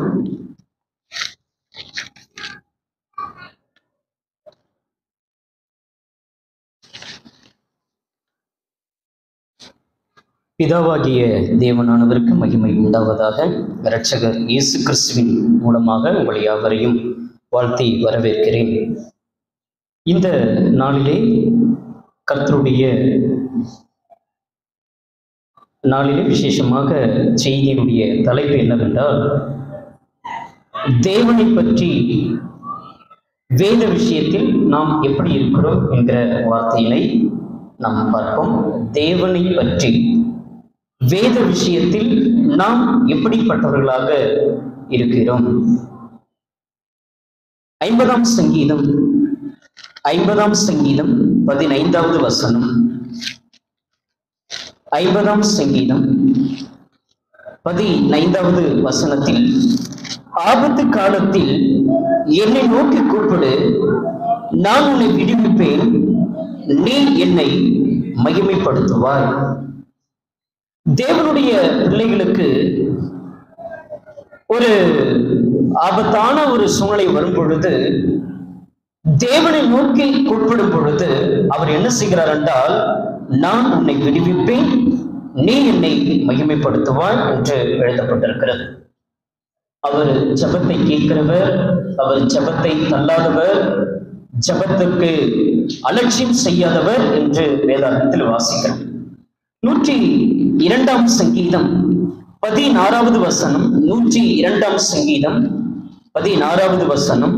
பிதாவாகிய தேவனானவருக்கு மகிமை உண்டாவதாக இரட்சகர் இயேசு கிறிஸ்துவின் மூலமாக உங்களை யாவரையும் வாழ்த்தி வரவேற்கிறேன் இந்த நாளிலே கர்த்தருடைய நாளிலே விசேஷமாக செய்தியினுடைய தலைப்பு என்னவென்றால் தேவனை பற்றி வேத விஷயத்தில் நாம் எப்படி இருக்கிறோம் என்கிற வார்த்தையினை நாம் பார்ப்போம் தேவனை பற்றி வேத விஷயத்தில் நாம் எப்படிப்பட்டவர்களாக இருக்கிறோம் ஐம்பதாம் சங்கீதம் ஐம்பதாம் சங்கீதம் பதினைந்தாவது வசனம் ஐம்பதாம் சங்கீதம் பதினைந்தாவது வசனத்தில் ஆபத்து காலத்தில் என்னை நோக்கி கூப்பிடு நான் உன்னை விடுவிப்பேன் நீ என்னை மகிமைப்படுத்துவாய் தேவனுடைய பிள்ளைகளுக்கு ஒரு ஆபத்தான ஒரு சூழ்நிலை வரும் பொழுது தேவனை நோக்கி கூப்பிடும் பொழுது அவர் என்ன செய்கிறார் என்றால் நான் உன்னை விடுவிப்பேன் நீ என்னை மகிமைப்படுத்துவாய் என்று எழுதப்பட்டிருக்கிறது அவர் ஜபத்தை கேட்கிறவர் அவர் ஜபத்தை தள்ளாதவர் ஜபத்துக்கு அலட்சியம் செய்யாதவர் என்று வேதாந்தத்தில் வாசிக்கிறோம் நூற்றி இரண்டாம் சங்கீதம் பதினாறாவது வசனம் நூற்றி இரண்டாம் சங்கீதம் பதினாறாவது வசனம்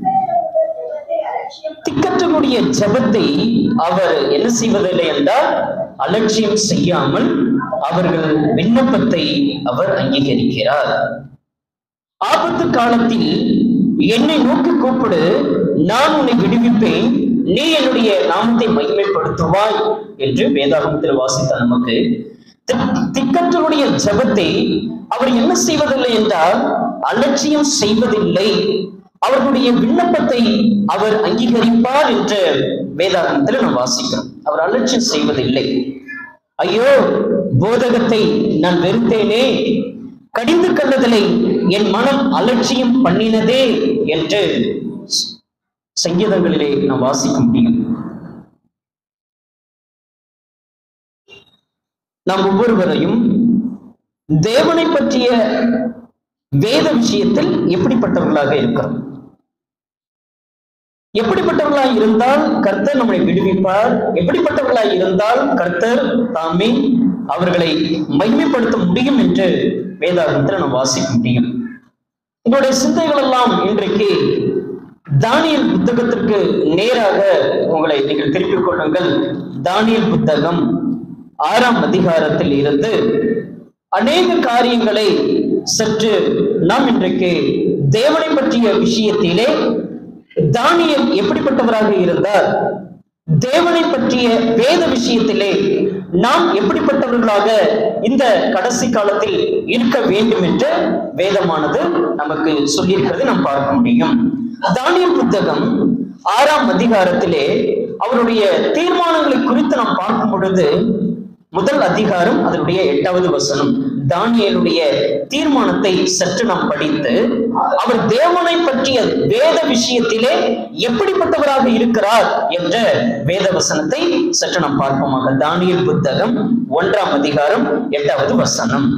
திக்கற்றனுடைய ஜபத்தை அவர் என்ன செய்வதில்லை என்றால் அலட்சியம் செய்யாமல் அவர்கள் விண்ணப்பத்தை அவர் அங்கீகரிக்கிறார் ஆபத்து காலத்தில் என்னை நோக்கி கூப்பிடு நான் உன்னை விடுவிப்பேன் நீ என்னுடைய நாமத்தை மகிமைப்படுத்துவாய் என்று வேதாகமத்தில் வாசித்த நமக்கு திக்கற்றனுடைய ஜபத்தை அவர் என்ன செய்வதில்லை என்றால் அலட்சியம் செய்வதில்லை அவர்களுடைய விண்ணப்பத்தை அவர் அங்கீகரிப்பார் என்ற வேதாகமத்தில் நாம் வாசிக்கிறோம் அவர் அலட்சியம் செய்வதில்லை ஐயோ போதகத்தை நான் வெறுத்தேனே கடிந்து கண்டதலை என் மனம் அலட்சியம் பண்ணினதே என்று சங்கீதங்களிலே நாம் வாசிக்க முடியும் நாம் ஒவ்வொருவரையும் தேவனை பற்றிய வேத விஷயத்தில் எப்படிப்பட்டவர்களாக இருக்கிறோம் எப்படிப்பட்டவர்களாக இருந்தால் கர்த்தர் நம்மை விடுவிப்பார் எப்படிப்பட்டவர்களாக இருந்தால் கர்த்தர் தாமே அவர்களை மகிமைப்படுத்த முடியும் என்று வேதாகத்தில் நாம் வாசிக்க முடியும் உங்களுடைய சிந்தைகள் எல்லாம் இன்றைக்கு தானியல் புத்தகத்திற்கு நேராக உங்களை நீங்கள் திருப்பிக் கொள்ளுங்கள் தானியல் புத்தகம் ஆறாம் அதிகாரத்தில் இருந்து அநேக காரியங்களை சற்று நாம் இன்றைக்கு தேவனை பற்றிய விஷயத்திலே தானியல் எப்படிப்பட்டவராக இருந்தார் தேவனை பற்றிய வேத விஷயத்திலே நாம் எப்படிப்பட்டவர்களாக இந்த கடைசி காலத்தில் இருக்க வேண்டும் என்று வேதமானது நமக்கு சொல்லியிருக்கிறது நாம் பார்க்க முடியும் தானியல் புத்தகம் ஆறாம் அதிகாரத்திலே அவருடைய தீர்மானங்களை குறித்து நாம் பார்க்கும் பொழுது முதல் அதிகாரம் அதனுடைய எட்டாவது வசனம் தானியலுடைய தீர்மானத்தை சற்று நாம் படித்து அவர் தேவனை பற்றிய வேத விஷயத்திலே எப்படிப்பட்டவராக இருக்கிறார் என்ற வேத வசனத்தை சற்று நாம் பார்ப்போமாக தானியல் புத்தகம் ஒன்றாம் அதிகாரம் எட்டாவது வசனம்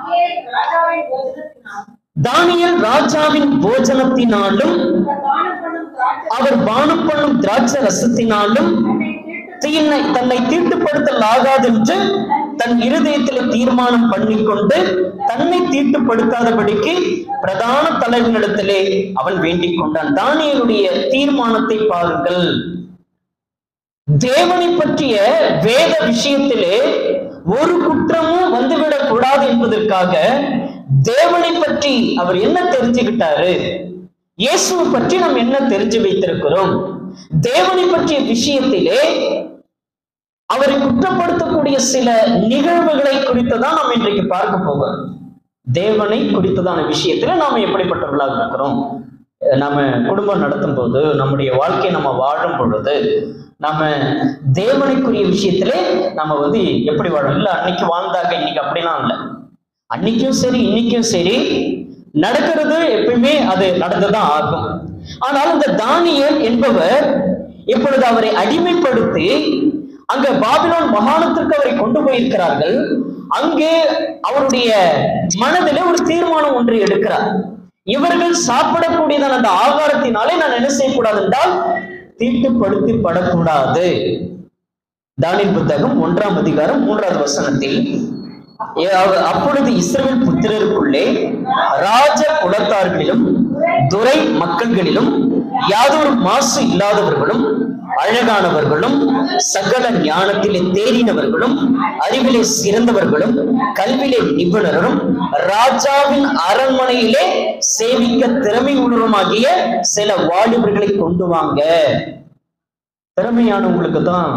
தானியல் ராஜாவின் போஜனத்தினாலும் அவர் பானம் பண்ணும் திராட்சை ரசத்தினாலும் தீனை தன்னை தீட்டுப்படுத்தல் ஆகாதென்று தன் இருதயத்தில் தீர்மானம் பண்ணிக்கொண்டு தன்னை தீட்டுப்படுத்தாதபடிக்கு பிரதான தலைவனிடத்திலே அவன் வேண்டிக் கொண்டான் தானியலுடைய தீர்மானத்தை பாருங்கள் தேவனை பற்றிய வேத விஷயத்திலே ஒரு குற்றமும் வந்துவிடக் கூடாது என்பதற்காக தேவனை பற்றி அவர் என்ன தெரிஞ்சுக்கிட்டாரு இயேசுவை பற்றி நாம் என்ன தெரிஞ்சு வைத்திருக்கிறோம் தேவனை பற்றிய விஷயத்திலே அவரை குற்றப்படுத்தக்கூடிய சில நிகழ்வுகளை குறித்து தான் நாம் இன்றைக்கு பார்க்க போகிறோம் தேவனை குறித்ததான விஷயத்துல நாம எப்படிப்பட்டவர்களாக இருக்கிறோம் நம்ம குடும்பம் நடத்தும் போது நம்முடைய வாழ்க்கையை நம்ம வாழும் பொழுது நம்ம தேவனைக்குரிய விஷயத்திலே நம்ம வந்து எப்படி வாழும் இல்லை அன்னைக்கு வாழ்ந்தாங்க இன்னைக்கு அப்படிலாம் இல்லை அன்னைக்கும் சரி இன்னைக்கும் சரி நடக்கிறது எப்பயுமே அது நடந்துதான் ஆகும் ஆனால் இந்த தானியல் என்பவர் இப்பொழுது அவரை அடிமைப்படுத்தி அங்க பாபிலோன் மகாணத்திற்கு அவரை கொண்டு போயிருக்கிறார்கள் அங்கே அவருடைய மனதிலே ஒரு தீர்மானம் ஒன்று எடுக்கிறார் இவர்கள் சாப்பிடக்கூடியதான அந்த ஆகாரத்தினாலே நான் என்ன செய்யக்கூடாது என்றால் தீட்டுப்படுத்தி படக்கூடாது தானியல் புத்தகம் ஒன்றாம் அதிகாரம் மூன்றாவது வசனத்தில் அவ- அப்பொழுது இஸ்ரவேல் புத்திரருக்குள்ளே ராஜ குலத்தார்களிலும் துரை மக்கள்களிலும் யாதொரு மாசு இல்லாதவர்களும் அழகானவர்களும் சகல ஞானத்திலே தேறினவர்களும் அறிவிலே சிறந்தவர்களும் கல்வியிலே நிபுணரும் ராஜாவின் அரண்மனையிலே சேவிக்க திறமை உள்ளவருமாகிய சில வாலிபர்களை கொண்டு வாங்க திறமையானவங்களுக்கு தான்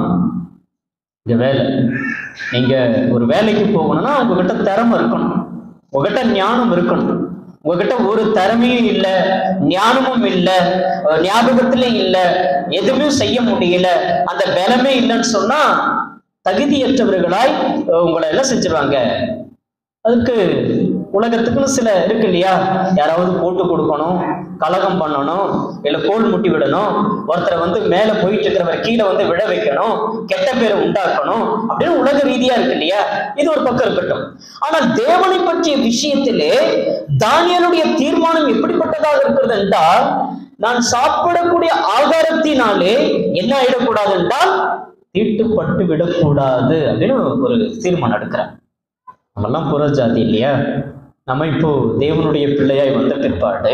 இங்க வேலை நீங்க ஒரு வேலைக்கு போகணும்னா உங்ககிட்ட திறமை இருக்கணும் உங்ககிட்ட ஞானம் இருக்கணும் உங்ககிட்ட ஒரு திறமையும் இல்ல ஞானமும் இல்ல அஹ் ஞாபகத்திலே இல்ல எதுவுமே செய்ய முடியல அந்த பலமே இல்லைன்னு சொன்னா தகுதியற்றவர்களாய் அஹ் உங்களை எல்லாம் செஞ்சிருவாங்க அதுக்கு உலகத்துக்குன்னு சில இருக்கு இல்லையா யாராவது போட்டு கொடுக்கணும் கலகம் பண்ணணும் இல்ல கோல் முட்டி விடணும் ஒருத்தரை வந்து மேல போயிட்டு இருக்கிறவர் கீழே வந்து விழ வைக்கணும் கெட்ட பேரை உண்டாக்கணும் அப்படின்னு உலக ரீதியா இருக்கு இல்லையா இது ஒரு பக்கம் இருக்கட்டும் ஆனால் தேவனை பற்றிய விஷயத்திலே தானியலுடைய தீர்மானம் எப்படிப்பட்டதாக இருக்கிறது என்றால் நான் சாப்பிடக்கூடிய ஆகாரத்தினாலே என்ன ஆயிடக்கூடாது என்றால் தீட்டுப்பட்டு விடக்கூடாது அப்படின்னு ஒரு தீர்மானம் எடுக்கிறேன் நம்மெல்லாம் புற ஜாதி இல்லையா நம்ம இப்போ தேவனுடைய பிள்ளையாய் வந்த பிற்பாடு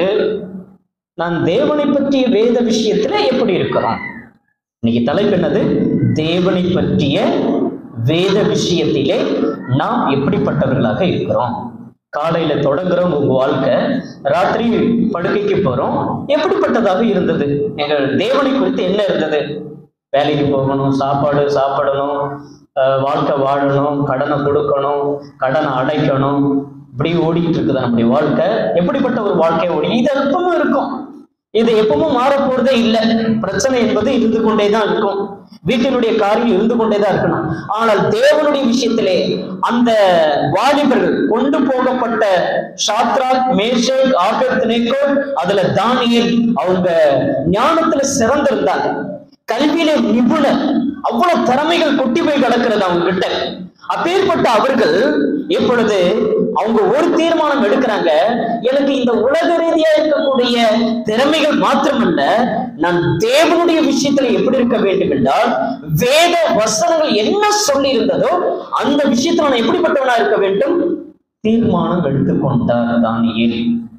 நான் தேவனை பற்றிய வேத விஷயத்துல எப்படி இருக்கிறோம் இன்னைக்கு தலைப்பு என்னது தேவனை பற்றிய வேத விஷயத்திலே நாம் எப்படிப்பட்டவர்களாக இருக்கிறோம் காலையில தொடங்குறோம் உங்க வாழ்க்கை ராத்திரி படுக்கைக்கு போறோம் எப்படிப்பட்டதாக இருந்தது எங்கள் தேவனை குறித்து என்ன இருந்தது வேலைக்கு போகணும் சாப்பாடு சாப்பிடணும் அஹ் வாழ்க்கை வாழணும் கடனை கொடுக்கணும் கடனை அடைக்கணும் இப்படி ஓடிட்டு இருக்குது நம்முடைய வாழ்க்கை எப்படிப்பட்ட ஒரு வாழ்க்கை ஓடி இது எப்பவும் இருக்கும் இது எப்பவும் மாற போறதே இல்லை பிரச்சனை என்பது இருந்து கொண்டே தான் இருக்கும் வீட்டினுடைய காரியம் இருந்து கொண்டே தான் இருக்கணும் ஆனால் தேவனுடைய விஷயத்திலே அந்த வாலிபர்கள் கொண்டு போகப்பட்ட ஷாத்ராக் மேஷக் ஆபத்நேகோ அதுல தானியேல் அவங்க ஞானத்துல சிறந்திருந்தாங்க கல்வியில நிபுணர் அவ்வளவு திறமைகள் கொட்டி போய் கிடக்கிறது அவங்க கிட்ட அப்பேற்பட்ட அவர்கள் இப்பொழுது அவங்க ஒரு தீர்மானம் எடுக்கிறாங்க எனக்கு இந்த உலக ரீதியா இருக்கக்கூடிய திறமைகள் மாத்திரமல்ல நான் தேவனுடைய விஷயத்துல எப்படி இருக்க வேண்டும் என்றால் வேத வசனங்கள் என்ன சொல்லி இருந்ததோ அந்த விஷயத்துல நான் எப்படிப்பட்டவனா இருக்க வேண்டும் தீர்மானம் எடுத்துக்கொண்டார் தானியேல்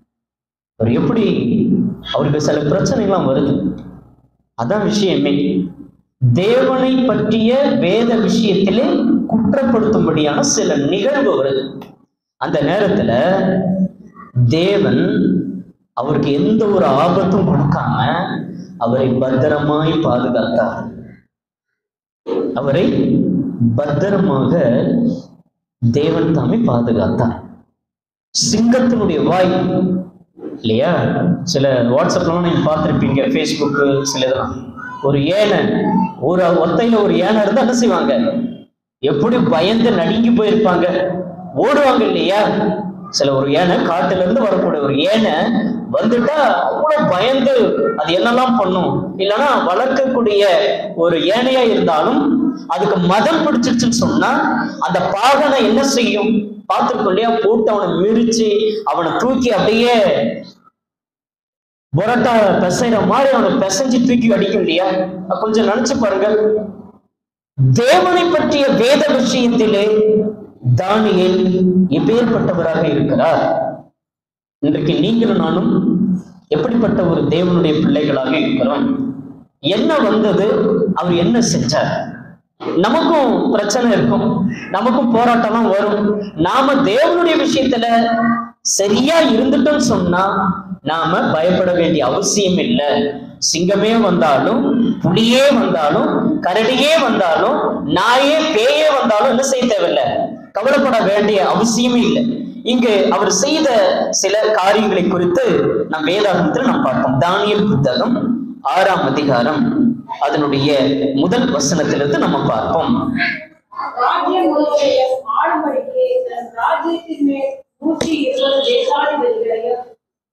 அவர் எப்படி அவருக்கு சில பிரச்சனைகள்லாம் வருது அதான் விஷயமே தேவனை பற்றிய வேத விஷயத்திலே குற்றப்படுத்தும்படியான சில நிகழ்வு வருது அந்த நேரத்துல தேவன் அவருக்கு எந்த ஒரு ஆபத்தும் கொடுக்காம அவரை பத்திரமாய் பாதுகாத்தார் அவரை பத்திரமாக தேவன் தாமே பாதுகாத்தார் சிங்கத்தினுடைய வாய் இல்லையா சில வாட்ஸ்அப்லாம் நீங்க பார்த்துருப்பீங்க ஃபேஸ்புக்கு சில இதெல்லாம் ஒரு ஏனை ஒரு ஒத்தையில ஒரு ஏனை இருந்தா என்ன செய்வாங்க எப்படி பயந்து நடுங்கி போயிருப்பாங்க ஓடுவாங்க இல்லையா சில ஒரு ஏனை காட்டுல இருந்து வரக்கூடிய ஒரு ஏனை வந்துட்டா அவ்வளவு பயந்து அது என்னெல்லாம் பண்ணும் இல்லைன்னா வளர்க்கக்கூடிய ஒரு ஏனையா இருந்தாலும் அதுக்கு மதம் பிடிச்சிருச்சுன்னு சொன்னா அந்த பாகனை என்ன செய்யும் பார்த்துருக்கோம் இல்லையா போட்டு அவனை மிரிச்சு அவனை தூக்கி அப்படியே புரட்டா பிசைற மாதிரி அவனை பிசைஞ்சு தூக்கி அடிக்கும் இல்லையா அப்ப கொஞ்சம் நினைச்சு பாருங்க தேவனை பற்றிய வேத விஷயத்திலே தானியேல் எப்பேற்பட்டவராக இருக்கிறார் இன்றைக்கு நீங்களும் நானும் எப்படிப்பட்ட ஒரு தேவனுடைய பிள்ளைகளாக இருக்கிறோம் என்ன வந்தது அவர் என்ன செஞ்சார் நமக்கும் பிரச்சனை இருக்கும் நமக்கும் போராட்டம்லாம் வரும் நாம தேவனுடைய விஷயத்துல சரியா இருந்துட்டோம்னு சொன்னா நாம பயப்பட வேண்டிய அவசியம் இல்லை சிங்கமே வந்தாலும் புலியே வந்தாலும் கரடியே வந்தாலும் நாயே பேயே வந்தாலும் என்ன செய்ய தேவையில்லை கவலைப்பட வேண்டிய அவசியமே இல்லை இங்கு அவர் செய்த சில காரியங்களை குறித்து நம் வேதாகமத்தில் நாம் பார்ப்போம் தானியல் புத்தகம் ஆறாம் அதிகாரம் அதனுடைய முதல் வசனத்திலிருந்து நம்ம பார்ப்போம் ராஜ்யம் முழுவதையும் ஆளும்படிக்கு தன் ராஜ்யத்தின் மேல் நூற்றி இருபது தேசாதிபதிகளையும்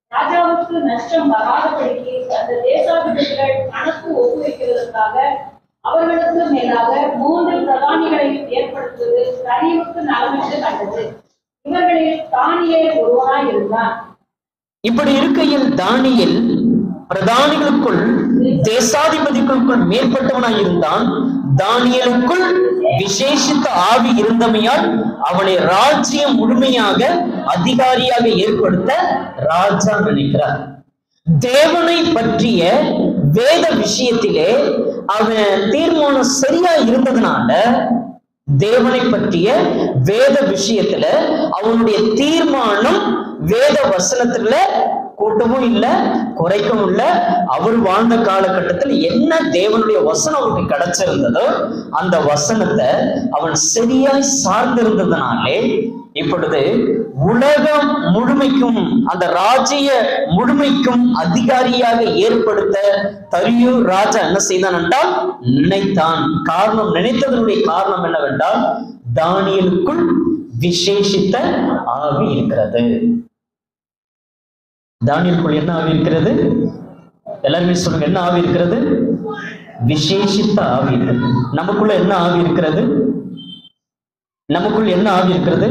ராஜாவுக்கு நஷ்டம் வராதபடிக்கு அந்த தேசாதிபதிகள் கணக்கு ஒப்புவிக்கிறதற்காக அவர்களுக்கு மேலாக மூன்று பிரதானிகளை ஏற்படுத்துவது தனிவுக்கு நலமென்று கண்டது இவர்களில் தானியேல் ஒருவனாய் இருந்தான் இப்படி இருக்கையில் தானியேல் பிரதானிகளுக்குள் தேசாதிபதிகளுக்குள் மேற்பட்டவனாய் இருந்தான் தானியலுக்குள் விசேஷித்த ஆவி இருந்தமையால் அவனை ராஜ்யம் முழுமையாக அதிகாரியாக ஏற்படுத்த ராஜா நினைக்கிறார் தேவனை பற்றிய வேத விஷயத்திலே அவன் தீர்மானம் சரியா இருந்ததுனால தேவனை பற்றிய வேத விஷயத்துல அவனுடைய தீர்மானம் வேத வசனத்துல கூட்டமும் இல்ல குறைக்கவும் இல்ல அவர் வாழ்ந்த காலகட்டத்தில் என்ன தேவனுடைய வசனம் அவருக்கு கிடைச்சிருந்ததோ அந்த வசனத்தை அவன் சரியாய் சார்ந்திருந்ததுனாலே இப்பொழுது உலகம் முழுமைக்கும் அந்த ராஜ்ய முழுமைக்கும் அதிகாரியாக ஏற்படுத்த தரியு ராஜா என்ன செய்தான் என்றால் நினைத்தான் காரணம் நினைத்ததனுடைய காரணம் என்னவென்றால் தானியலுக்குள் விசேஷித்த ஆவி இருக்கிறது தானியலுக்குள் என்ன ஆவி இருக்கிறது எல்லாருமே சொல்லுங்க என்ன ஆவி இருக்கிறது விசேஷித்த ஆவி இருக்கிறது நமக்குள்ள என்ன ஆவி இருக்கிறது நமக்குள் என்ன ஆவி இருக்கிறது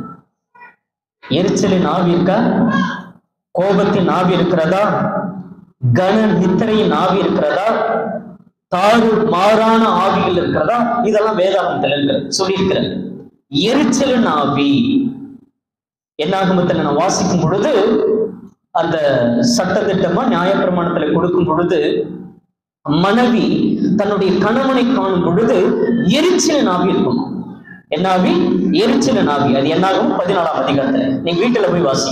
எரிச்சலின் ஆவி இருக்கா கோபத்தின் ஆவி இருக்கிறதா கன நித்திரையின் ஆவி இருக்கிறதா தாறு மாறான ஆவிகள் இருக்கிறதா இதெல்லாம் வேதாகமத்தில் இருக்கிறது சொல்லியிருக்கிறது எரிச்சலின் ஆவி என்னாகமத்தில் நான் வாசிக்கும் பொழுது அந்த சட்டத்திட்டமா நியாயப்பிரமாணத்துல கொடுக்கும் பொழுது மனைவி தன்னுடைய கணவனை காணும் பொழுது எரிச்சலின் ஆவி இருக்கும் என்ன ஆவி எரிச்சலின் ஆவி அது என்னாகும் பதினாலாம் அதிகாரத்துல நீங்க வீட்டுல போய் வாசி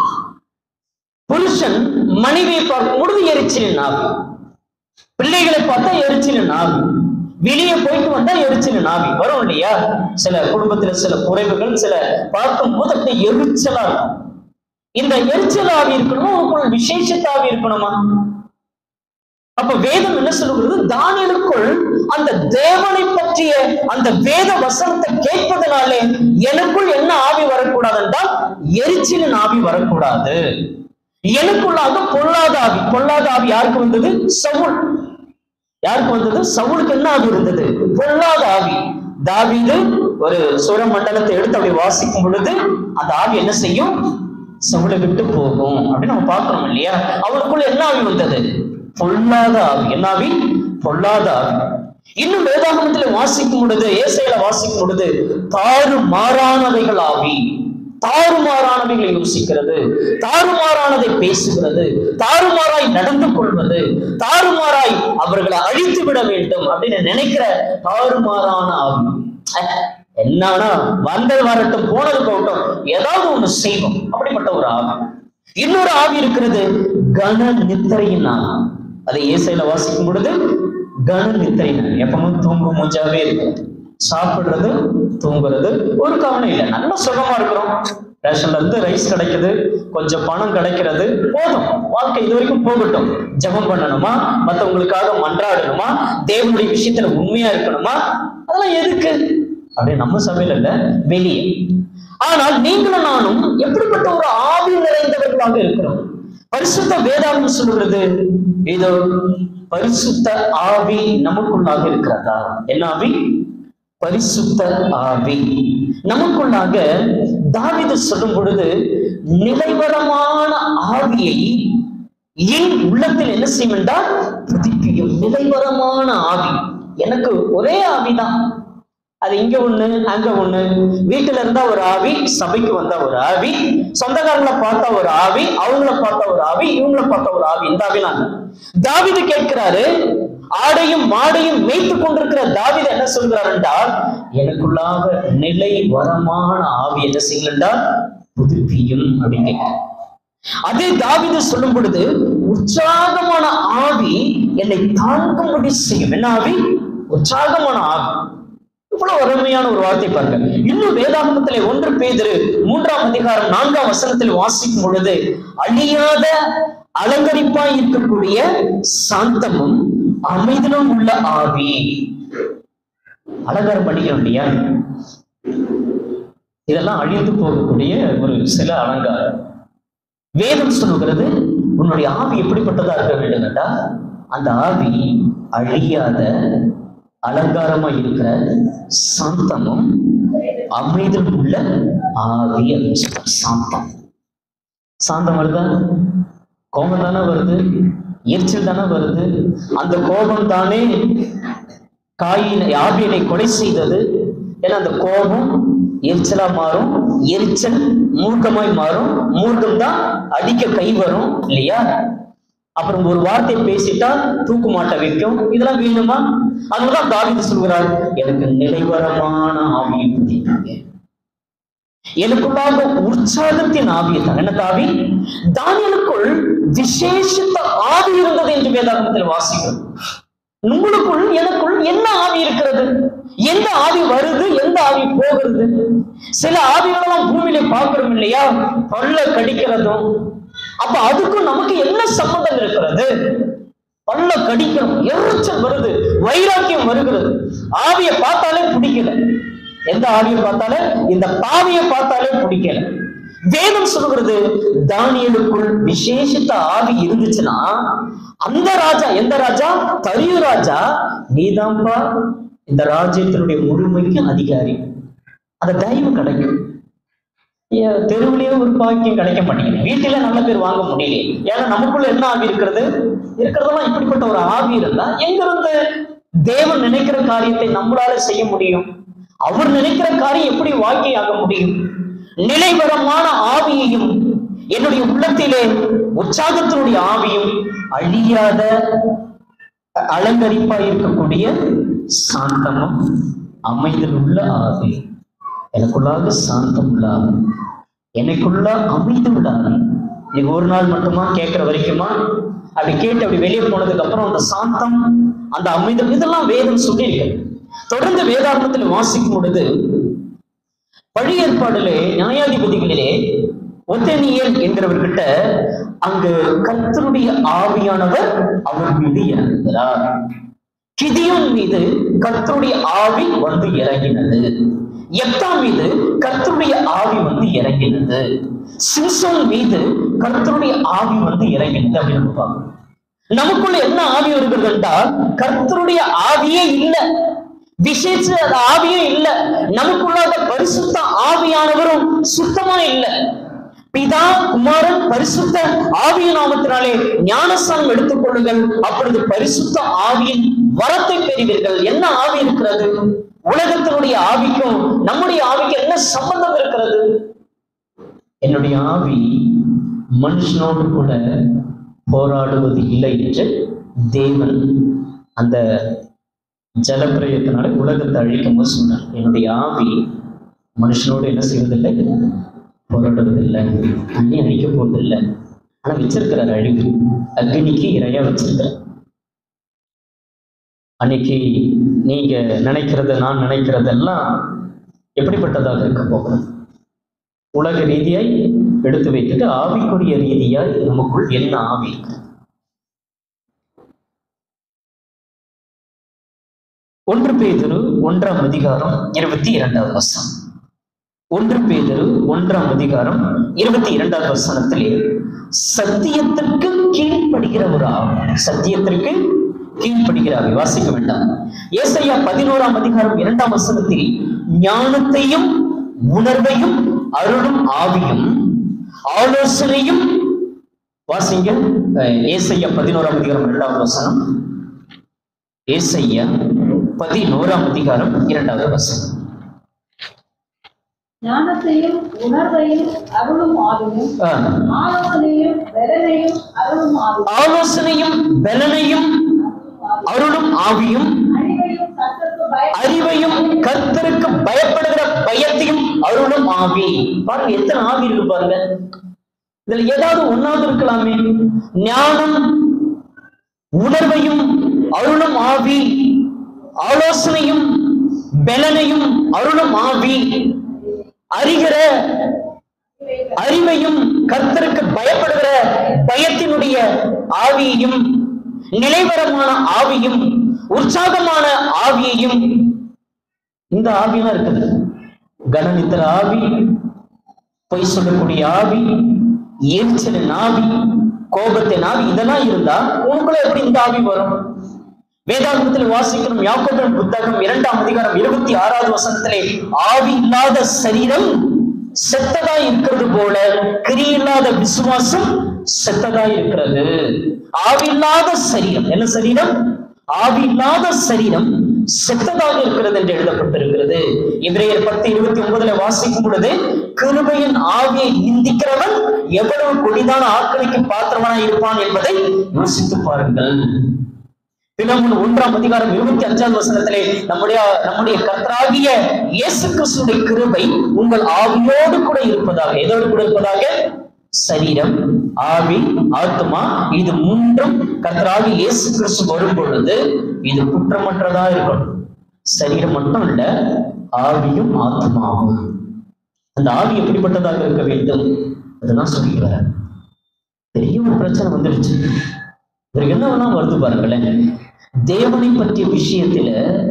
புருஷன் மனைவியை பார்க்கும் பொழுது எரிச்சலின் ஆவி பிள்ளைகளை பார்த்தா எரிச்சலின் ஆவி வெளியே போயிட்டு வந்தா எரிச்சலின் ஆவி வரும் இல்லையா சில குடும்பத்துல சில குறைவுகள் சில பார்க்கும் போது அப்படியே எரிச்சலா இருக்கும் இந்த எரிச்சல் ஆவி இருக்கணுமா உங்களுக்குள் விசேஷத்த ஆவி இருக்கணுமா அப்ப வேதம் என்ன சொல்லுகிறது தானியலுக்குள் அந்த தேவனை பற்றிய அந்த வேத வசனத்தை கேட்பதனாலே எனக்குள் என்ன ஆவி வரக்கூடாது என்றால் எரிச்சலின் ஆவி வரக்கூடாது எனக்குள்ளாக பொல்லாத ஆவி பொல்லாத ஆவி யாருக்கு வந்தது சவுல் யாருக்கு வந்தது சவுலுக்கு என்ன ஆவி இருந்தது பொல்லாத ஆவி தாவீது ஒரு சுர மண்டலத்தை எடுத்து அப்படி வாசிக்கும் பொழுது அந்த ஆவி என்ன செய்யும் சவுளை விட்டு போகும் அப்படின்னு நம்ம பார்க்கணும் இல்லையா அவருக்குள்ள என்ன ஆவி வந்தது பொல்லாத ஆவி என்ன ஆவி பொல்லாத ஆவி இன்னும் வேதாகமத்துல வாசிக்கும் பொழுது ஏசையில வாசிக்கும் பொழுது தாறு மாறானவைகள் ஆவி தாறுமாறானவைகளை யோசிக்கிறது தாறுமாறானதை பேசுகிறது தாறுமாறாய் நடந்து கொள்வது தாறுமாறாய் அவர்களை அழித்து விட வேண்டும் அப்படின்னு நினைக்கிற தாறுமாறான ஆவி அஹ், என்னன்னா வந்தது வரட்டும் போனது போகட்டும் ஏதாவது ஒண்ணு செய்வோம் அப்படிப்பட்ட ஒரு ஆவி இன்னொரு ஆவி இருக்கிறது கன நித்திரையின் ஆவி அதை ஏசையில வாசிக்கும் பொழுது கன நித்திரையின் எப்பவும் தூங்கும் மூஞ்சாவே இருக்கு சாப்பிடுறது தூங்குறது ஒரு கவனம் இல்லை நல்ல சுகமா இருக்கிறோம் ரேஷன்ல இருந்து ரைஸ் கிடைக்குது கொஞ்சம் பணம் கிடைக்கிறது போதும் வாழ்க்கை இது வரைக்கும் போகட்டும் ஜெபம் பண்ணணுமா மத்தவங்களுக்காக மன்றாடணுமா தேவனுடைய விஷயத்துல உண்மையா இருக்கணுமா அதெல்லாம் எதுக்கு அப்படி நம்ம சபையில இல்ல வெளியே ஆனால் நீங்களும் நானும் எப்படிப்பட்ட ஒரு ஆவி நிறைந்தவர்களாக இருக்கிறோம் பரிசுத்த வேதாகம் சொல்லுகிறது இதோ பரிசுத்த ஆவி நமக்குள்ளாக இருக்கிறதா என்ன ஆவி பரிசுத்த ஆவி நமக்குள்ளாக தாவீது சொல்லும் பொழுது நிலைவரமான ஆவியை என் உள்ளத்தில் என்ன செய்யும் என்றால் புதுப்பியும் நிலைவரமான ஆவி எனக்கு ஒரே ஆவிதான் அது இங்க ஒண்ணு அங்க ஒண்ணு வீட்டுல இருந்தா ஒரு ஆவி சபைக்கு வந்தா ஒரு ஆவி சொந்தக்காரங்களை பார்த்தா ஒரு ஆவி அவங்கள பார்த்தா ஒரு ஆவி இவங்கள பார்த்தா ஒரு ஆவி இந்த ஆவிலாம் தாவிது கேட்கிறாரு ஆடையும் மாடையும் மேய்த்து கொண்டிருக்கிற தாவிது என்ன சொல்கிறார் என்றால் எனக்குள்ளாக நிலை வரமான ஆவி என்ன செய்யுங்கள் என்றால் புதுப்பியும் அப்படின்னு கேட்கிறார் அதே தாவிது சொல்லும் பொழுது உற்சாகமான ஆவி என்னை தாங்கும்படி செய்யும் என்ன ஆவி உற்சாகமான ஆவி இவ்வளவு அருமையான ஒரு வார்த்தை பாருங்க இன்னும் வேதாகமத்திலே ஒன்று பேதிரு மூன்றாம் அதிகாரம் நான்காம் வசனத்தில் வாசிக்கும் பொழுது அழியாத அலங்கரிப்பாய் இருக்கக்கூடிய சாந்தமும் அமைதலும் உள்ள ஆவி அலங்காரம் பண்ணிக்கிறோம் இல்லையா இதெல்லாம் அழிந்து போகக்கூடிய ஒரு சில அலங்காரம் வேதம் சொல்லுகிறது உன்னுடைய ஆவி எப்படிப்பட்டதா இருக்க வேண்டும் கேட்டா அந்த ஆவி அழியாத அலங்காரமா இருக்கிற சாந்தமும் அமைதல் உள்ள ஆவி அப்படின்னு சொல்றார். சாந்தம் சாந்தம் வருதா கோபம் தானே வருது எரிச்சல் தானே வருது அந்த கோபம் தானே காயினை ஆவியனை கொலை செய்தது ஏன்னா அந்த கோபம் எரிச்சலா மாறும் எரிச்சல் மூர்க்கமாய் மாறும் மூர்க்கம் தான் அடிக்க கை வரும் இல்லையா அப்புறம் ஒரு வார்த்தை பேசிட்டா தூக்கு மாட்ட வைக்கும் இதெல்லாம் வேணுமா அதுதான் தாவிது சொல்கிறார் எனக்கு நிலைவரமான ஆவியை புதிப்பீங்க எனக்குள்ளாக உற்சாகத்தின் ஆவியை தான் என்ன தாவி தானியலுக்குள் விசேஷித்த ஆவி இருந்தது என்று வேதாகமத்தில் வாசிக்கிறோம் உங்களுக்குள் எனக்குள் என்ன ஆவி இருக்கிறது எந்த ஆவி வருது எந்த ஆவி போகிறது சில ஆவிகளெல்லாம் பூமியில பார்க்கிறோம் இல்லையா பல்ல கடிக்கிறதும் அப்ப அதுக்கும் நமக்கு என்ன சம்பந்தம் இருக்கிறது பல்ல கடிக்கிறோம் எரிச்சல் வருது வைராக்கியம் வருகிறது ஆவியை பார்த்தாலே பிடிக்கல எந்த ஆவியை பார்த்தாலே இந்த பாவியை பார்த்தாலே பிடிக்கல வேதம் சொல்கிறது தானியலுக்குள் விசேஷித்த ஆவி இருந்துச்சுன்னா அந்த ராஜா எந்த ராஜா தரியு ராஜா நீதான்பா இந்த ராஜ்யத்தினுடைய முழுமைக்கு அதிகாரி அந்த தயவு கிடைக்கும் ஏன் தெருவுலயே ஒரு பாக்கியம் கிடைக்க மாட்டேங்குது வீட்டில நல்ல பேர் வாங்க முடியல ஏன்னா நமக்குள்ள என்ன ஆவி இருக்கிறது இருக்கிறதெல்லாம் இப்படிப்பட்ட ஒரு ஆவி இருந்தா எங்கிருந்து தேவன் நினைக்கிற காரியத்தை நம்மளால செய்ய முடியும் அவர் நினைக்கிற காரியம் எப்படி வாக்கியாக முடியும் நிலைவரமான ஆவியையும் என்னுடைய உள்ளத்திலே உற்சாகத்தினுடைய ஆவியும் அழியாத அ- அலங்கரிப்பா இருக்கக்கூடிய சாந்தமும் அமைதல் உள்ள ஆவி எனக்குள்ளாக சாந்தம் உள்ள ஆவி எனக்குள்ள அமைதி உள்ள ஆவி நீங்க ஒரு நாள் மட்டுமா கேட்கிற வரைக்குமா அப்படி கேட்டு அப்படி வெளியே போனதுக்கு அப்புறம் அந்த சாந்தம் அந்த அமைதல் இதெல்லாம் வேதம் சொல்லியிருக்கு தொடர்ந்து வேதாந்தத்தில் வாசிக்கும் பொழுது பழைய ஏற்பாடிலே நியாயாதிபதிகளிலே ஒத்தனியல் என்கிறவர்கிட்ட அங்கு கர்த்தருடைய ஆவியானவர் அவர் மீது இறங்குகிறார் கிதியோன் மீது கர்த்தருடைய ஆவி வந்து இறங்கினது எப்தா மீது கர்த்தருடைய ஆவி வந்து இறங்கினது சிம்சோன் மீது கர்த்தருடைய ஆவி வந்து இறங்கினது அப்படின்னு நம்ம பார்க்கிறோம். நமக்குள்ள என்ன ஆவி வருகிறது என்றால் கர்த்தருடைய ஆவியே இல்லை விசேஷ அது ஆவியும் இல்ல நமக்குள்ளாக பரிசுத்த ஆவியானவரும் சுத்தமா இல்ல பிதா குமாரன் பரிசுத்த ஆவிய நாமத்தினாலே ஞானஸ்தானம் எடுத்துக் கொள்ளுங்கள் அப்பொழுது பரிசுத்த ஆவியின் வரத்தை பெறுவீர்கள் என்ன ஆவி இருக்கிறது உலகத்தினுடைய ஆவிக்கும் நம்முடைய ஆவிக்கு என்ன சம்பந்தம் இருக்கிறது என்னுடைய ஆவி மனுஷனோடு கூட போராடுவது இல்லை என்று தேவன் அந்த ஜலப்பிரயத்தினால உலகத்தை அழிக்கும் போது சொன்னார் என்னுடைய ஆவி மனுஷனோடு என்ன செய்வதில்லை போராடுவதில்லை தண்ணி அழிக்க போவதில்லை ஆனா வச்சிருக்கிறார் அழிவு அக்னிக்கு இரையா வச்சிருக்கிறார் அன்னைக்கு நீங்க நினைக்கிறது நான் நினைக்கிறதெல்லாம் எப்படிப்பட்டதாக இருக்க போகிறது உலக ரீதியாய் எடுத்து வைத்துட்டு ஆவிக்குரிய ரீதியாய் நமக்குள் என்ன ஆவி இருக்கு ஒன்று பேதுரு ஒன்றாம் அதிகாரம் இருபத்தி இரண்டாவது வசனம் ஒன்று பேதுரு ஒன்றாம் அதிகாரம் இருபத்தி இரண்டாவது வசனத்திலே சத்தியத்திற்கு கீழ்ப்படுகிற ஒரு ஆவி சத்தியத்திற்கு கீழ்ப்படுகிற ஆவி வாசிக்க வேண்டாம் ஏசையா பதினோராம் அதிகாரம் இரண்டாம் வசனத்தில் ஞானத்தையும் உணர்வையும் அருளும் ஆவியும் ஆலோசனையும் வாசிங்க அஹ், ஏசையா பதினோராம் அதிகாரம் இரண்டாவது வசனம் ஏசையா பதினோராம் அதிகாரம் இரண்டாவது வசனம் ஞானத்தையும் உணர்வையும் அருளும் ஆவியும் ஆ. ஆலோசனையும் பலனையும் அருளும் ஆவியும் ஆலோசனையும் பலனையும் அருளும் ஆவியும் அறிவையும் கர்த்தருக்கு பய அறிவையும் கர்த்தருக்கு பயப்படுகிற பயத்தையும் அருளும் ஆவி பாருங்க எத்தனை ஆவி இருக்கு பாருங்க இதுல ஏதாவது ஒன்னாவது இருக்கலாமே ஞானம் உணர்வையும் அருளும் ஆவி ஆலோசனையும் பலனையும் அருளும் ஆவி அறிகிற அறிவையும் கர்த்தருக்கு பயப்படுகிற பயத்தினுடைய ஆவியையும் நிலைவரமான ஆவியும் உற்சாகமான ஆவியையும் இந்த ஆவியெல்லாம் இருக்குது கனநித்திர ஆவி பொய் சொல்லக்கூடிய ஆவி எரிச்சலின் ஆவி கோபத்தின் ஆவி இதெல்லாம் இருந்தா உனக்குள்ள எப்படி இந்த ஆவி வரும் வேதாகமத்தில் வாசிக்கிறோம் யாக்கோபின் புத்தகம் இரண்டாம் அதிகாரம் இருபத்தி ஆறாவது வசனத்திலே ஆவி இல்லாத சரீரம் செத்ததா இருக்கிறது போல கிரியில்லாத விசுவாசம் செத்ததா இருக்கிறது ஆவி இல்லாத சரீரம் என்ன சரீரம் ஆவி இல்லாத சரீரம் செத்ததாக இருக்கிறது என்று எழுதப்பட்டிருக்கிறது எபிரேயர் பத்து இருபத்தி ஒன்பதுல வாசிக்கும் பொழுது கிருபையின் ஆவியை நிந்திக்கிறவன் எவ்வளவு கொடிதான ஆட்களுக்கு பாத்திரவனா இருப்பான் என்பதை யோசித்து பாருங்கள் பிலமுன் ஒன்றாம் அதிகாரம் இருபத்தி அஞ்சாவது வசனத்திலே நம்முடைய நம்முடைய கர்த்தராகிய இயேசு கிறிஸ்துடைய கிருபை உங்கள் ஆவியோடு கூட இருப்பதாக எதோடு கூட இருப்பதாக சரீரம் ஆவி ஆத்மா இது மூன்றும் கர்த்தராகிய இயேசு கிறிஸ்து வரும் பொழுது இது குற்றமற்றதா இருக்கணும் சரீரம் மட்டும் இல்ல ஆவியும் ஆத்மாவும் அந்த ஆவி எப்படிப்பட்டதாக இருக்க வேண்டும் அதெல்லாம் சொல்லிக்கிறார் பெரிய ஒரு பிரச்சனை வந்துடுச்சு இவருக்கு என்ன வேணா வருது பாருங்களேன் தேவனை பற்றிய விஷயத்துல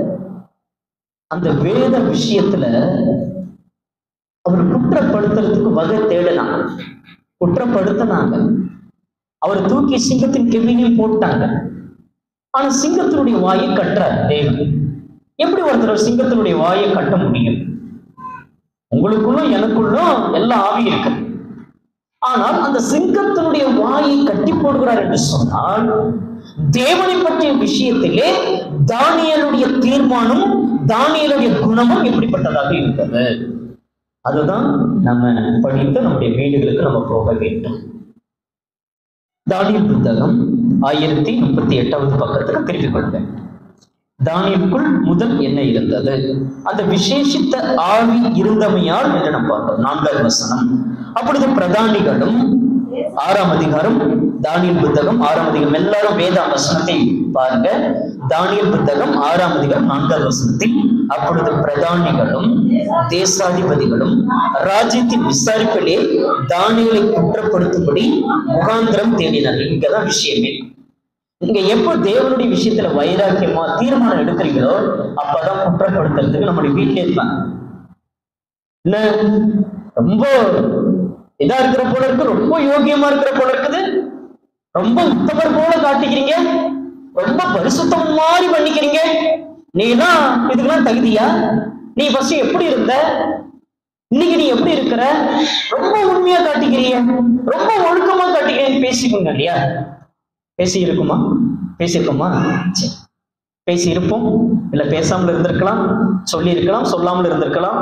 அந்த வேத விஷயத்துல அவர் குற்றப்படுத்துறதுக்கு வகை தேடினாங்க குற்றப்படுத்தினாங்க அவர் தூக்கி சிங்கத்தின் கெவினில் போட்டாங்க ஆனா சிங்கத்தினுடைய வாயை கட்டுறார் தேவன் எப்படி ஒருத்தர் சிங்கத்தினுடைய வாயை கட்ட முடியும் உங்களுக்குள்ளும் எனக்குள்ளும் எல்லா ஆவி இருக்கு ஆனால் அந்த சிங்கத்தினுடைய வாயை கட்டி போடுகிறார் என்று சொன்னால் தேவனை பற்றிய விஷயத்திலே தானியலுடைய தீர்மானம் தானியலுடைய குணமும் எப்படிப்பட்டதாக இருக்கிறது அதுதான் நம்ம படித்து நம்முடைய வீடுகளுக்கு நம்ம போக வேண்டும் தானியல் புத்தகம் ஆயிரத்தி முப்பத்தி எட்டாவது பக்கத்துக்கு திருப்பிக் கொள்வேன் தானியலுக்குள் முதல் என்ன இருந்தது அந்த விசேஷித்த ஆவி இருந்தமையால் என்று நம்ம பார்த்தோம் நான்காவது வசனம் அப்பொழுது பிரதானிகளும் ஆறாம் அதிகாரம் தானியல் புத்தகம் ஆறாம் அதிகாரம் எல்லாரும் வேதாம் வசனத்தை பாருங்க தானியல் புத்தகம் ஆறாம் அதிகாரம் நான்காவது வசனத்தில் அப்பொழுது பிரதானிகளும் தேசாதிபதிகளும் ராஜ்யத்தின் விசாரிப்பிலே தானியலை குற்றப்படுத்தும்படி முகாந்திரம் தேடினார் இங்கதான் விஷயமே நீங்க எப்போ தேவனுடைய விஷயத்துல வைராக்கியமா தீர்மானம் எடுக்கிறீங்களோ அப்பதான் குற்றப்படுத்துறதுக்கு நம்முடைய வீட்டிலே இருப்பாங்க என்ன ரொம்ப இதா இருக்கிற போல இருக்கு ரொம்ப யோகியமா இருக்கிற போல இருக்குது ரொம்ப உத்தமர் போல காட்டிக்கிறீங்க ரொம்ப பரிசுத்தம் மாதிரி பண்ணிக்கிறீங்க நீ தான் இதுக்கெல்லாம் தகுதியா நீ ஃபர்ஸ்ட் எப்படி இருந்த இன்னைக்கு நீ எப்படி இருக்கிற ரொம்ப உண்மையா காட்டிக்கிறீங்க ரொம்ப ஒழுக்கமா காட்டிக்கிறேன்னு பேசிக்கோங்க இல்லையா பேசி இருக்குமா பேசியிருக்கோமா சரி பேசி இருப்போம் இல்ல பேசாமல் இருந்திருக்கலாம் சொல்லி இருக்கலாம் சொல்லாமல் இருந்திருக்கலாம்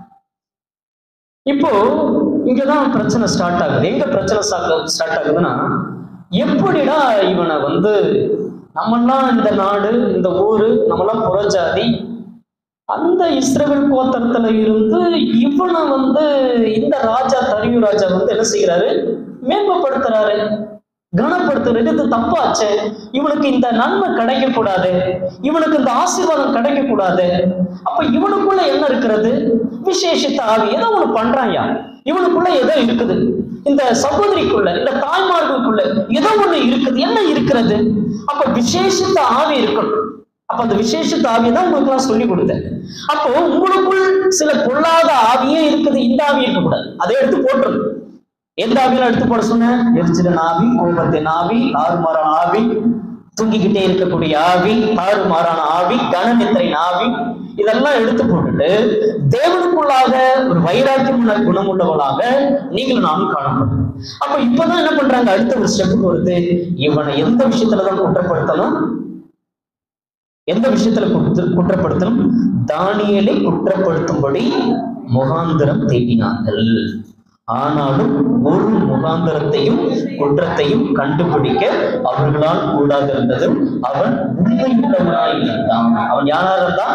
இப்போ இங்கதான் பிரச்சனை ஸ்டார்ட் ஆகுது எங்க பிரச்சனை ஸ்டார்ட் ஆகுதுன்னா எப்படிடா இவனை வந்து நம்மெல்லாம் இந்த நாடு இந்த ஊரு நம்மெல்லாம் புறஜாதி அந்த இஸ்ரவேல் கோத்தரத்துல இருந்து இவனை வந்து இந்த ராஜா தரியு ராஜா வந்து என்ன செய்கிறாரு மேம்படுத்துறாரு கனப்படுத்துறது இது தப்பாச்சு இவனுக்கு இந்த நன்மை கிடைக்க கூடாது இவனுக்கு இந்த ஆசீர்வாதம் கிடைக்க கூடாது அப்ப இவனுக்குள்ள என்ன இருக்கிறது விசேஷித்த ஆவி ஏதோ ஒண்ணு பண்றான்யா இவனுக்குள்ள ஏதோ இருக்குது இந்த சகோதரிக்குள்ள இந்த தாய்மார்களுக்குள்ள ஏதோ ஒண்ணு இருக்குது என்ன இருக்கிறது அப்ப விசேஷித்த ஆவி இருக்கணும் அப்ப அந்த விசேஷித்த ஆவியை தான் உங்களுக்கு நான் சொல்லி கொடுத்தேன் அப்போ உங்களுக்குள் சில பொல்லாத ஆவியே இருக்குது இந்த ஆவி இருக்கக்கூடாது அதை எடுத்து போட்டுருங்க எந்த ஆவியெல்லாம் எடுத்து போட சொன்னேன் எரிச்சலின் ஆவி கோபத்தின் ஆவி தாறுமாறான ஆவி தூங்கிக்கிட்டே இருக்கக்கூடிய ஆவி தாறுமாறான ஆவி கனநித்திரையின் ஆவி இதெல்லாம் எடுத்து போட்டுட்டு தேவனுக்குள்ளாக ஒரு வைராக்கியமுள்ள குணமுள்ளவளாக நீங்கள் நானும் காணப்படும் அப்ப இப்பதான் என்ன பண்றாங்க அடுத்த ஒரு ஸ்டெப்புக்கு வருது இவனை எந்த விஷயத்துலதான் குற்றப்படுத்தணும் எந்த விஷயத்துல குற்ற- குற்றப்படுத்தணும் தானியலை குற்றப்படுத்தும்படி முகாந்திரம் தேடினார்கள் ஆனாலும் ஒரு முகாந்திரத்தையும் குற்றத்தையும் கண்டுபிடிக்க அவர்களால் கூடாதிருந்தது அவன் உண்மையுள்ளவனாய் இருந்தான் அவன் யாரா இருந்தான்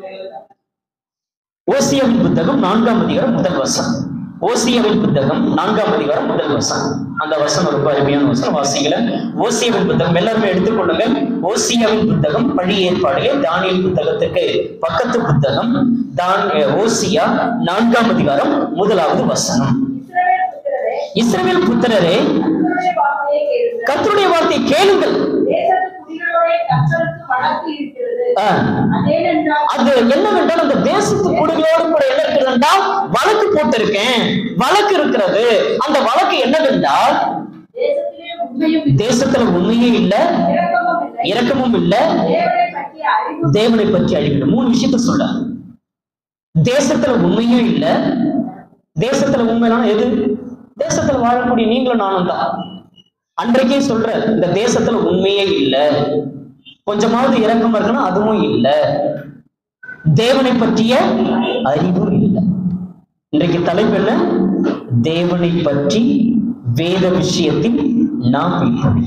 ஓசியாவின் புத்தகம் நான்காம் அதிகாரம் முதல் வசனம் ஓசியாவின் புத்தகம் நான்காம் அதிகாரம் முதல் வசனம் அந்த வசனம் ரொம்ப அருமையான வசனம் வாசிக்கல ஓசியாவின் புத்தகம் எல்லாருமே எடுத்துக்கொள்ளுங்க ஓசியாவின் புத்தகம் பழைய ஏற்பாடிலே தானியல் புத்தகத்துக்கு பக்கத்து புத்தகம் தான் ஓசியா நான்காம் அதிகாரம் முதலாவது வசனம் இஸ்ரவேல் புத்திரரே, இஸ்ரவேல் புத்திரரே கர்த்தருடைய வார்த்தையை கேளுங்கள். கர்த்தருடைய வார்த்தையை கேளுங்கள் தேசத்து குடிகளோடே கர்த்தருக்கு வழக்கு இருக்கிறது ஆ. அதேனென்றால் அது என்னவென்றால் அந்த தேசத்து குடிகளோடு கூட என்ன இருக்கிறதுனா வழக்கு போட்டிருக்கேன் வழக்கு இருக்கிறது அந்த வழக்கு என்னவென்றால் தேசத்திலே உண்மையும் இல்லை, தேசத்துல உண்மையே இல்ல இரக்கமும் இல்லை இரக்கமும் இல்ல தேவனை பற்றிய அறிவும் தேவனை பற்றி அழிக்கணும் மூணு விஷயத்த சொல்ல தேசத்துல உண்மையும் இல்ல தேசத்துல உண்மையான எது தேசத்துல வாழக்கூடிய நீங்களும் நானும் தான் அன்றைக்கே சொல்ற இந்த தேசத்துல உண்மையே இல்ல கொஞ்சமாவது இரக்கம் இருக்கணும் அதுவும் இல்ல தேவனை பற்றிய அறிவும் இல்லை இன்றைக்கு தலைப்பு என்ன தேவனை பற்றி வேத விஷயத்தில் நாம் இப்படி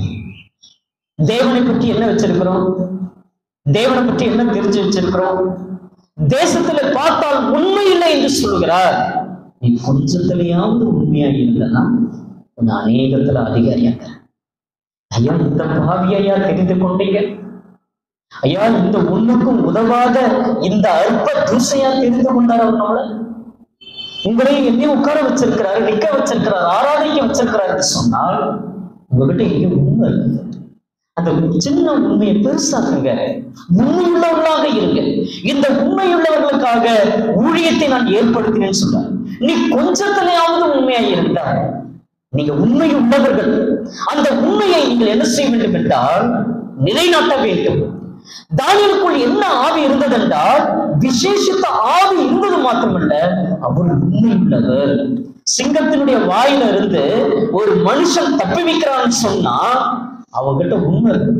தேவனை பற்றி என்ன வச்சிருக்கிறோம் தேவனை பற்றி என்ன தெரிஞ்சு வச்சிருக்கிறோம் தேசத்துல பார்த்தால் உண்மை இல்லை என்று சொல்கிறார் நீ கொஞ்சத்திலேயாவது உண்மையா இருந்தனா உன்னை அநேகத்துல அதிகாரியாக்க ஐயா இந்த பாவியையா தெரிந்து கொண்டீங்க ஐயா இந்த ஒண்ணுக்கும் உதவாத இந்த அற்ப தூசையா தெரிந்து கொண்டார் அவர் நம்மள உங்களை என்னையும் உட்கார வச்சிருக்கிறாரு நிக்க வச்சிருக்கிறார் ஆராதிக்க வச்சிருக்கிறார் என்று சொன்னால் உங்ககிட்ட எங்க உண்மை இருக்குது அந்த சின்ன உண்மையை பெருசாக்குங்க உண்மையுள்ளவர்களாக இருங்க இந்த உண்மையுள்ளவர்களுக்காக ஊழியத்தை நான் ஏற்படுத்தினேன்னு சொல்றார் நீ கொஞ்சத்திலேயாவது உண்மையா இருந்தா நீங்க உண்மை உள்ளவர்கள் அந்த உண்மையை நீங்கள் என்ன செய்ய வேண்டும் என்றால் நிலைநாட்ட வேண்டும் தானியலுக்குள் என்ன ஆவி இருந்ததென்றால் விசேஷித்த ஆவி இருந்தது மாத்திரமல்ல அவர் உண்மை உள்ளவர் சிங்கத்தினுடைய வாயில இருந்து ஒரு மனுஷன் தப்பி வைக்கிறான்னு சொன்னா அவங்கிட்ட உண்மை இருக்கு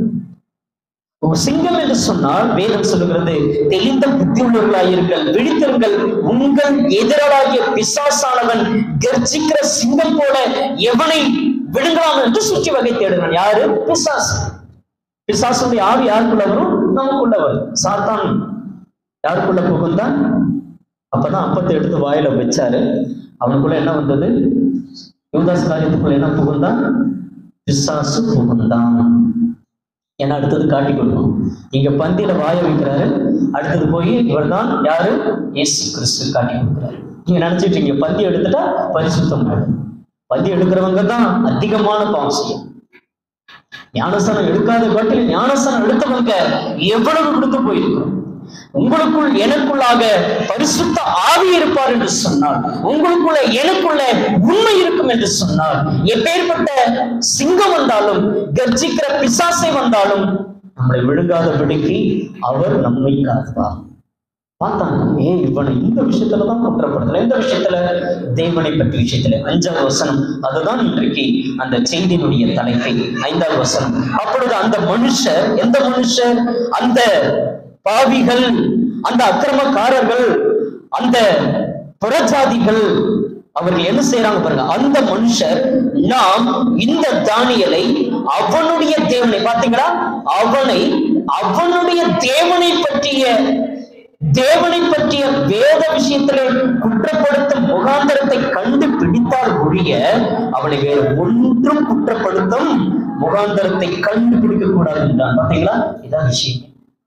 ஒரு சிங்கம் என்று சொன்னால் வேதம் சொல்லுகிறது தெளிந்த புத்தி உள்ளவர்களாயிருங்கள் விழித்திருங்கள் உங்கள் எதிராகிய பிசாசானவன் கர்ஜிக்கிற சிங்கம் போல எவனை விழுங்கலாம் என்று சுற்றி வகை தேடுகிறான் யாரு பிசாசு பிசாசுடைய ஆவி யாருக்குள்ள வரும் நமக்குள்ள வரும் சாத்தான் யாருக்குள்ள புகுந்தான் அப்பதான் அப்பத்தை எடுத்து வாயில வச்சாரு அவனுக்குள்ள என்ன வந்தது யூதாஸ் காரியத்துக்குள்ள என்ன புகுந்தான் பிசாசு புகுந்தான் ஏன்னா அடுத்தது காட்டி கொடுக்கணும் இங்க பந்தியில வாய வைக்கிறாரு அடுத்தது போய் இவர்தான் யாரு இயேசு கிறிஸ்து காட்டி கொடுக்குறாரு நீங்க நினைச்சிட்டு இருக்கீங்க பந்தி எடுத்துட்டா பரிசுத்தம் ஆயிடும். பந்தி எடுக்கிறவங்க தான் அதிகமான பாவம் செய்யும் ஞானஸ்தானம் எடுக்காத காட்டில் ஞானஸ்தானம் எடுத்தவங்க எவ்வளவு கொடுத்து போயிருக்கும் உங்களுக்குள் எனக்குள்ளாக பரிசுத்த ஆவி இருப்பார் என்று சொன்னால் உங்களுக்குள்ள எனக்குள்ள உண்மை இருக்கும் என்று சொன்னால் எப்பேற்பட்ட சிங்கம் வந்தாலும் கர்ஜிக்கிற பிசாசை வந்தாலும் நம்மளை விழுங்காதபடிக்கு அவர் நம்மை காப்பார் பார்த்தாங்க ஏன் இவனை இந்த விஷயத்துல தான் குற்றப்படுத்தல இந்த விஷயத்துல தேவனை பற்றி விஷயத்துல அஞ்சாவது வசனம் அதுதான் இன்றைக்கு அந்த செய்தியினுடைய தலைப்பை ஐந்தாவது வசனம் அப்பொழுது அந்த மனுஷர் எந்த மனுஷர் அந்த பாவிகள் அந்த அக்கிரமக்காரர்கள் அந்த புறஜாதிகள் அவர்கள் என்ன செய்யறாங்க பாருங்க அந்த மனுஷர் நாம் இந்த தானியலை அவனுடைய தேவனை பாத்தீங்களா அவனை அவனுடைய தேவனை பற்றிய தேவனை பற்றிய வேத விஷயத்திலே குற்றப்படுத்தும் முகாந்தரத்தை கண்டுபிடித்தால் ஒழிய அவனை வேறு ஒன்றும் குற்றப்படுத்தும் முகாந்தரத்தை கண்டுபிடிக்க கூடாது என்றான் பாத்தீங்களா இதான் விஷயம்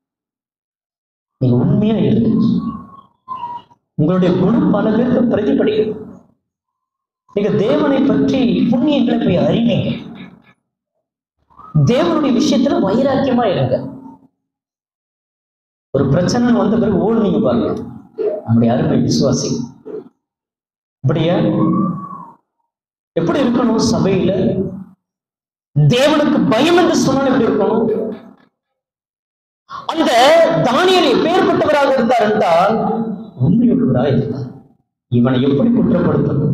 நீங்க உண்மையா இருக்கு உங்களுடைய குணம் பல பேருக்கு பிரதிபலிக்கும் நீங்க தேவனை பற்றி புண்ணியங்களை போய் அறிவீங்க தேவனுடைய விஷயத்துல வைராக்கியமா இருங்க ஒரு பிரச்சனை வந்த பிறகு ஓடுனீங்க பாருங்க நம்முடைய அருமை விசுவாசி அப்படியா எப்படி இருக்கணும் சபையில தேவனுக்கு பயம் என்று சொன்னால் எப்படி இருக்கணும் அந்த தானியல் எப்பேற்பட்டவராக இருந்தார் என்றால் உண்மையுள்ளவராக இருந்தார் இவனை எப்படி குற்றப்படுத்தணும்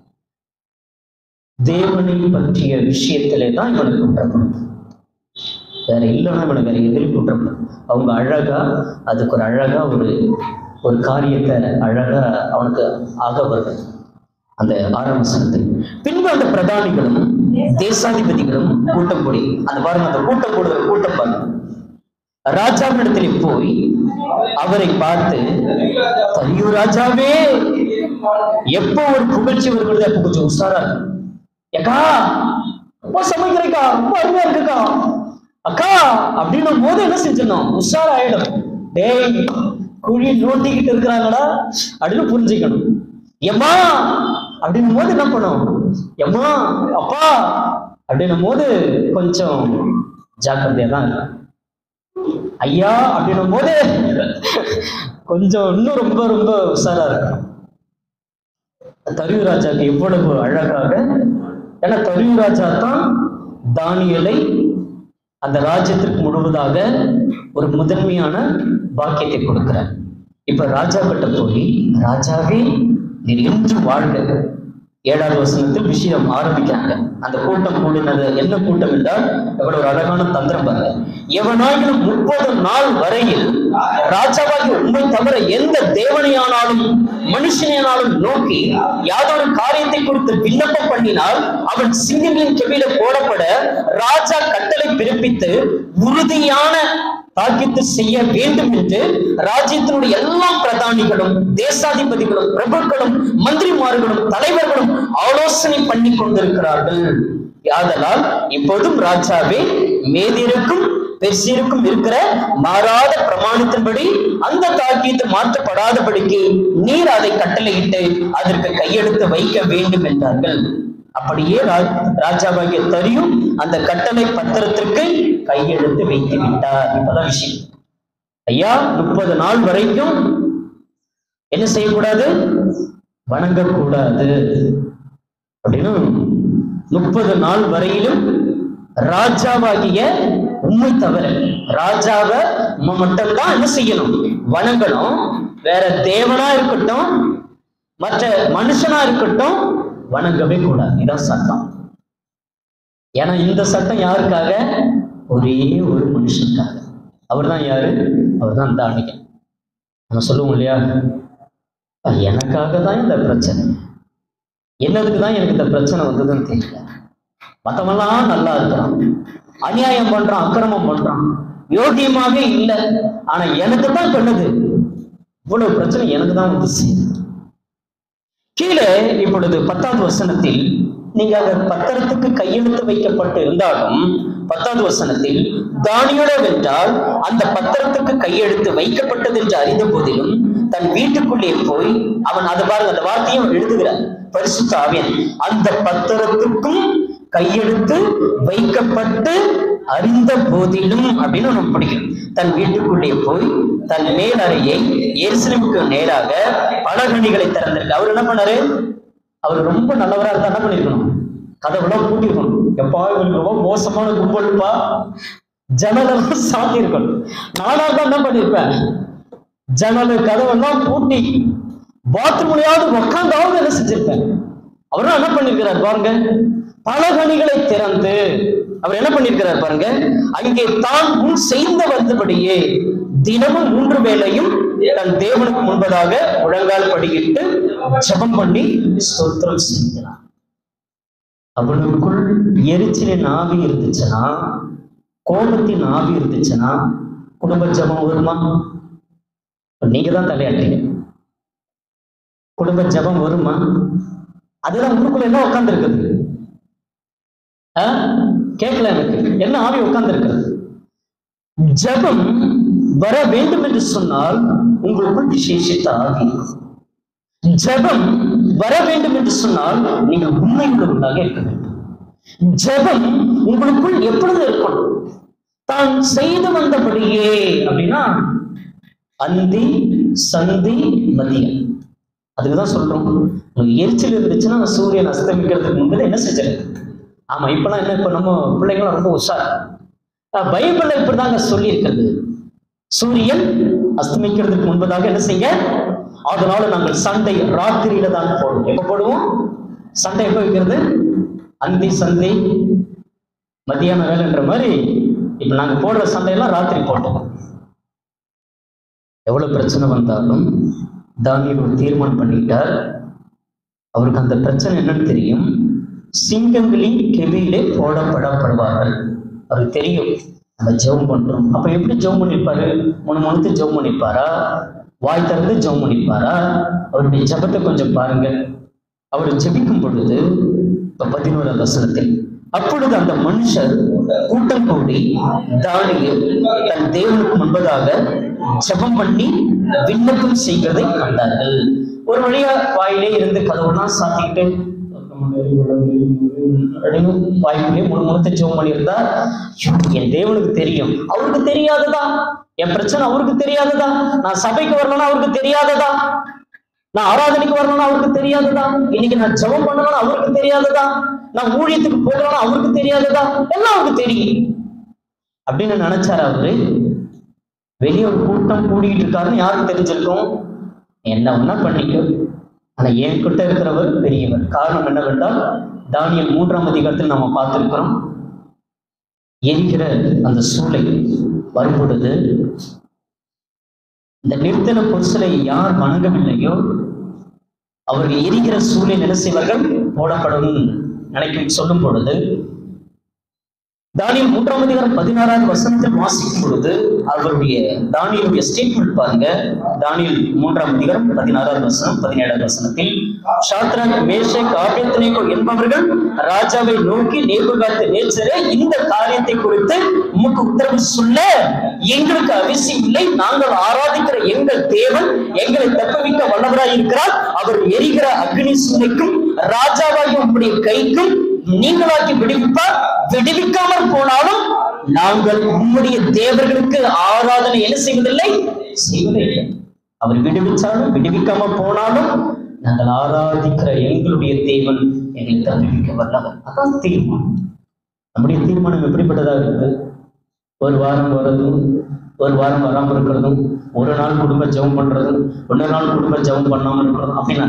தேவனை பற்றிய விஷயத்திலே தான் இவனை குற்றப்படுத்தும் வேற இல்லைன்னா இவனை வேற எதிலும் குற்றப்படுத்தும் அவங்க அழகா அதுக்கு ஒரு அழகா ஒரு ஒரு காரியத்தை அழகா அவனுக்கு ஆக வருது அந்த ஆரம்ப சனத்தில் பின்பு அந்த பிரதானிகளும் தேசாதிபதிகளும் கூட்டம் கூடி அந்த பாருங்க அந்த கூட்டம் கூடுகிற கூட்டம் பாருங்க ராஜாவிடத்திலே போய் அவரை பார்த்து ஐயோ ராஜாவே எப்போ ஒரு புகழ்ச்சி வருகிறது அப்போ கொஞ்சம் உஷாரா இருக்கு ஏக்கா ரொம்ப சமைக்கிறேக்கா ரொம்ப அருமையா இருக்குக்கா அக்கா அப்படின்னும் போது என்ன செஞ்சிடணும் உஷார் ஆயிடும் டேய் குழி நோண்டிக்கிட்டு இருக்கிறாங்கடா அப்படின்னு புரிஞ்சுக்கணும் எம்மா அப்படின்னும் போது என்ன பண்ணும் எம்மா அப்பா அப்படின்னும் போது கொஞ்சம் ஜாக்கிரதையா தான் இருக்கும் ஐயா அப்படின்னும் போது கொஞ்சம் இன்னும் ரொம்ப ரொம்ப உஷாரா இருக்கணும் தரியு ராஜாக்கு எவ்வளவு அழகாக ஏன்னா தரியு ராஜா தான் தானியலை அந்த ராஜ்யத்திற்கு முழுவதாக ஒரு முதன்மையான பாக்கியத்தை கொடுக்கிறார் இப்ப ராஜா கிட்ட போய் ராஜாவே நீர் என்று வாழ்க ஏழாவது வசனத்தில் விஷயம் ஆரம்பிக்கிறாங்க அந்த கூட்டம் கூடினது என்ன கூட்டம் என்றால் எவ்வளவு ஒரு அழகான தந்திரம் பாருங்க எவனாயினும் முப்பது நாள் வரையில் ராஜாவாகி உண்மை தவிர எந்த தேவனையானாலும் மனுஷனையானாலும் நோக்கி யாதொரு காரியத்தை குறித்து விண்ணப்பம் பண்ணினால் அவன் சிங்கங்களின் கெவியில போடப்பட ராஜா கட்டளை பிறப்பித்து உறுதியான தாக்கித்து செய்ய வேண்டும் என்று ராஜ்யத்தினுடைய எல்லா பிரதானிகளும் தேசாதிபதிகளும் பிரபுக்களும் மந்திரிமார்களும் தலைவர்களும் ஆலோசனை பண்ணி கொண்டிருக்கிறார்கள் ஆதலால் இப்போதும் ராஜாவே மேதிருக்கும் பெர்சியருக்கும் இருக்கிற மாறாத பிரமாணத்தின்படி அந்த தாக்கியத்து மாற்றப்படாதபடிக்கு நீர் அதை கட்டளையிட்டு அதற்கு கையெழுத்து வைக்க வேண்டும் என்றார்கள் அப்படியே ரா- ராஜாவாகிய தரியும் அந்த கட்டளை பத்திரத்திற்கு கையெழுத்து வைத்து விட்டார் இப்பதான் விஷயம் ஐயா முப்பது நாள் வரைக்கும் என்ன செய்யக்கூடாது வணங்கக்கூடாது அப்படின்னு முப்பது நாள் வரையிலும் ராஜாவாகிய உண்மை தவிர ராஜாவை ம- மட்டும்தான் என்ன செய்யணும் வணங்கணும் வேற தேவனா இருக்கட்டும் மற்ற மனுஷனா இருக்கட்டும் வணங்கவே கூடாது இதான் சட்டம் ஏன்னா இந்த சட்டம் யாருக்காக ஒரே ஒரு மனுஷனுக்காக அவர்தான் யாரு அவர்தான் தானிகன் நம்ம சொல்லுவோம் இல்லையா "அஹ், எனக்காக தான் இந்த பிரச்சனை என்னதுக்கு தான் எனக்கு இந்த பிரச்சனை வந்ததுன்னு தெரியல மத்தவெல்லாம் நல்லா இருக்கிறான் அநியாயம் பண்றான் அக்கிரமம் பண்றான் யோகியமாக இல்லை ஆனா எனக்கு தான் பண்ணுது இவ்வளவு பிரச்சனை எனக்கு தான் வந்து சேருது கீழே இப்பொழுது பத்தாவது வசனத்தில் நீங்க அந்த பத்திரத்துக்கு கையெழுத்து வைக்கப்பட்டு இருந்தாலும் பத்தாவது வசனத்தில் தானியோட வென்றால் அந்த பத்திரத்துக்கு கையெழுத்து வைக்கப்பட்டது என்று அறிந்த போதிலும் தன் வீட்டுக்குள்ளே போய் அவன் அதை பாருங்க அந்த வார்த்தையை அவன் எழுதுகிறார் பரிசுத்த ஆவியன் அந்த பத்திரத்துக்கும் கையெழுத்து வைக்கப்பட்டு அறிந்த போதிலும் அப்படின்னு நம்ம படிக்கிறோம் தன் வீட்டுக்குள்ளே போய் தன் மேலறையை எருசலேமுக்கு நேராக பலகணிகளை திறந்திருக்கு அவர் என்ன பண்ணாரு அவர் ரொம்ப நல்லவரா இருந்தா என்ன பண்ணிருக்கணும் கதவுலாம் பூட்டிருக்கணும் எப்பா இவருக்கு ரொம்ப மோசமான கும்பல்ப்பா ஜன்னலெல்லாம் சாத்தி இருக்கணும் நானா தான் என்ன பண்ணிருப்பேன் ஜன்னல் கதவெல்லாம் பூட்டி பாத்ரூம்லயாவது உட்காந்தாவது என்ன செஞ்சிருப்பேன் அவரும் என்ன பண்ணிருக்கிறார் பாருங்க பலகணிகளை திறந்து அவர் என்ன பண்ணிருக்கிறார் பாருங்க அங்கே தான் முன் செய்த வந்தபடியே தினமும் மூன்று வேளையும் தன் தேவனுக்கு முன்பதாக முழங்கால் படியிட்டு ஜெபம் பண்ணி ஸ்தோத்திரம் செய்கிறார் அவனுக்குள் எரிச்சலின் ஆவி இருந்துச்சுன்னா கோபத்தின் ஆவி இருந்துச்சுன்னா குடும்ப ஜெபம் வருமா இப்ப நீங்க தான் தலையாட்டீங்க குடும்ப ஜெபம் வருமா அதுதான் உங்களுக்குள்ள என்ன உட்கார்ந்து இருக்குது கேட்கல எனக்கு என்ன ஆவி உட்கார்ந்து இருக்குது ஜெபம் வர வேண்டும் என்று சொன்னால் உங்களுக்குள் விசேஷித்த ஆவி இருக்கும் ஜெபம் வர வேண்டும் என்று சொன்னால் நீங்கள் உண்மை உள்ளவர்களாக இருக்க வேண்டும் ஜெபம் உங்களுக்குள் எப்பொழுது இருக்கணும் தான் செய்து வந்தபடியே அப்படின்னா அந்தி சந்தி மதியம் அதுக்குதான் சொல்றோம் உங்களுக்கு எரிச்சல் இருந்துச்சுன்னா சூரியன் அஸ்தமிக்கிறதுக்கு முன்னாடி என்ன செஞ்சிரு ஆமா இப்பெல்லாம் என்ன இப்ப நம்ம பிள்ளைங்களாம் ரொம்ப உஷார் அஹ் பைபிள்ல இப்படிதாங்க சொல்லி இருக்கிறது சூரியன் அஸ்தமிக்கிறதுக்கு முன்பதாக என்ன செய்ய அதனால நாங்கள் சண்டை ராத்திரியில தான் போடுவோம் எப்ப போடுவோம் சண்டை எப்ப வைக்கிறது அந்தி சந்தை மத்தியான வேலைன்ற மாதிரி இப்ப நாங்க போடுற சண்டையெல்லாம் ராத்திரி போட்டோம் எவ்வளவு பிரச்சனை வந்தாலும் தானியல் ஒரு தீர்மானம் பண்ணிட்டார் அவருக்கு அந்த பிரச்சனை என்னன்னு தெரியும் சிங்கங்களின் கெவியிலே போடப்படப்படுவார்கள் அவருக்கு தெரியும் நம்ம ஜெபம் பண்றோம் அப்ப எப்படி ஜெபம் பண்ணிருப்பாரு மூணு மணித்து ஜெபம் பண்ணிருப்பாரா வாய் திறந்து ஜெபம் பண்ணிருப்பாரா அவருடைய ஜெபத்தை கொஞ்சம் பாருங்க அவர் ஜெபிக்கும் பொழுது இப்ப பதினோராம் வசனத்தில் அப்பொழுது அந்த மனுஷர் கூட்டம் கூடி தானியல் தன் தேவனுக்கு முன்பதாக ஜெபம் பண்ணி விண்ணப்பம் செய்வதை கண்டார்கள் ஒரு வழியா வாயிலே இருந்து கதவுலாம் சாத்திக்கிட்டு அப்படின்னு வாய்ப்புலயே முழு முழுத்த ஜெபம் பண்ணியிருந்தா ஐயோ, என் தேவனுக்கு தெரியும் அவருக்கு தெரியாததா என் பிரச்சனை அவருக்கு தெரியாததா நான் சபைக்கு வரணும்னா அவருக்கு தெரியாததா நான் ஆராதனைக்கு வரணும்னா அவருக்கு தெரியாததா இன்னைக்கு நான் ஜெபம் பண்ணணும்னா அவருக்கு தெரியாததா நான் ஊழியத்துக்கு போகணும்னா அவருக்கு தெரியாததா எல்லாம் அவருக்கு தெரியும் அப்படின்னு நினைச்சாரு அவரு வெளியே ஒரு கூட்டம் கூடிக்கிட்டு இருக்காருன்னு யாருக்கு தெரிஞ்சிருக்கும் என்ன வேணா பண்ணிக்கோ ஆனா என் கிட்ட இருக்கிறவர் பெரியவர் காரணம் என்னவென்றால் தானியல் மூன்றாம் அதிகாரத்தில் நம்ம பார்த்திருக்கிறோம் எரிகிற அந்த சூளை வரும்பொழுது இந்த நிர்த்தன பொருசலை யார் வணங்கவில்லையோ அவர்கள் எரிகிற சூளை என்ன செய்வார்கள் போடப்படும் நினைக்கும் சொல்லும் பொழுது தானியல் மூன்றாம் அதிகாரம் பதினாறாவது வசனத்தில் வாசிக்கும் பொழுது அவருடைய தானியலுடைய ஸ்டேட்மெண்ட் பாருங்க தானியல் மூன்றாம் அதிகாரம் பதினாறாவது வசனம் பதினேழாவது வசனத்தில் ஷாத்ராக் மேஷக் ஆபேத்நேகோ என்பவர்கள் ராஜாவை நோக்கி நேபுகாத்து நேச்சரே இந்த காரியத்தை குறித்து உமக்கு உத்தரவு சொல்ல எங்களுக்கு அவசியம் இல்லை நாங்கள் ஆராதிக்கிற எங்கள் தேவன் எங்களை தப்புவிக்க வல்லவராய் இருக்கிறார் அவர் எரிகிற அக்னி சுனைக்கும் ராஜாவாகிய உம்முடைய கைக்கும் நீங்களாக்கி விடுவிப்பார் விடுவிக்காமல் போனாலும் நாங்கள் உம்முடைய தேவர்களுக்கு ஆராதனை என்ன செய்வதில்லை செய்வதில்லை அவர் விடுவிச்சாலும் விடுவிக்காம போனாலும் நாங்கள் ஆராதிக்கிற எங்களுடைய தேவன் எங்களை தப்பிக்க வல்லவர் அதான் தீர்மானம் நம்முடைய தீர்மானம் எப்படிப்பட்டதா இருக்கு ஒரு வாரம் வர்றதும் ஒரு வாரம் வராம இருக்கிறதும் ஒரு நாள் குடும்ப ஜெபம் பண்றதும் ஒரு நாள் குடும்ப ஜெபம் பண்ணாம இருக்கிறதும் அப்படின்னா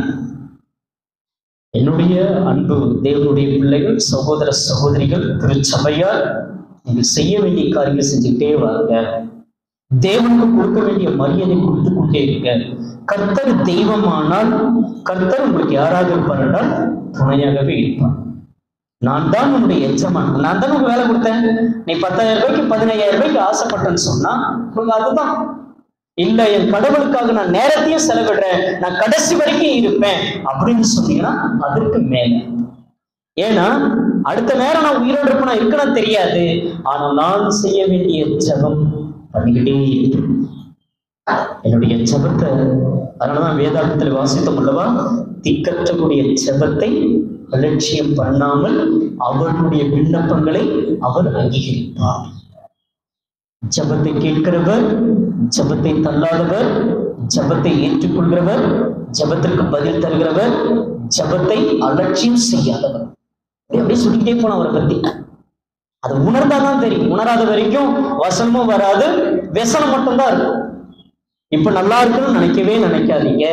என்னுடைய அன்பு தேவனுடைய பிள்ளைகள் சகோதர சகோதரிகள் திருச்சபையார் நீங்கள் செய்ய வேண்டிய காரியங்கள் செஞ்சுக்கிட்டே வாங்க தேவனுக்கு கொடுக்க வேண்டிய மரியாதை கொடுத்து கொண்டே இருக்க கர்த்தர் தெய்வமானால் கர்த்தர் உங்களுக்கு யாராக இருப்பார் என்றால் துணையாகவே இருப்பார் நான் தான் உன்னுடைய எஜமான் நான் தான் உனக்கு வேலை கொடுத்தேன் நீ பத்தாயிரம் ரூபாய்க்கு பதினையாயிரம் ரூபாய்க்கு ஆசைப்பட்டேன்னு சொன்னா உங்களுக்கு அதுதான் இல்ல என் கடவுளுக்காக நான் நேரத்தையும் செலவிடுறேன் நான் கடைசி வரைக்கும் இருப்பேன் அப்படின்னு சொன்னீங்கன்னா அதற்கு மேல ஏன்னா அடுத்த நேரம் நான் உயிரோடு இருப்பேனா இருக்கணும் தெரியாது ஆனா நான் செய்ய வேண்டிய ஜெபம் பண்ணிக்கிட்டே இருப்பேன் என்னுடைய ஜெபத்தை அதனாலதான் வேதாகத்தில் வாசித்தோம் அல்லவா திக்கற்றக்கூடிய ஜெபத்தை அலட்சியம் பண்ணாமல் அவர்களுடைய விண்ணப்பங்களை அவர் அங்கீகரிப்பார் ஜபத்தை கேட்கிறவர் ஜபத்தை தள்ளாதவர் ஜபத்தை ஏற்றுக்கொள்கிறவர் ஜபத்திற்கு பதில் தருகிறவர் ஜபத்தை அலட்சியம் செய்யாதவர் இப்படி அப்படியே சொல்லிக்கிட்டே போன அவரை பத்தி அது உணர்ந்தாதான் தெரியும் உணராத வரைக்கும் வசனமும் வராது व्यசனம் மட்டும்தான் இருக்கும் இப்ப நல்லா இருக்குன்னு நினைக்கவே நினைக்காதீங்க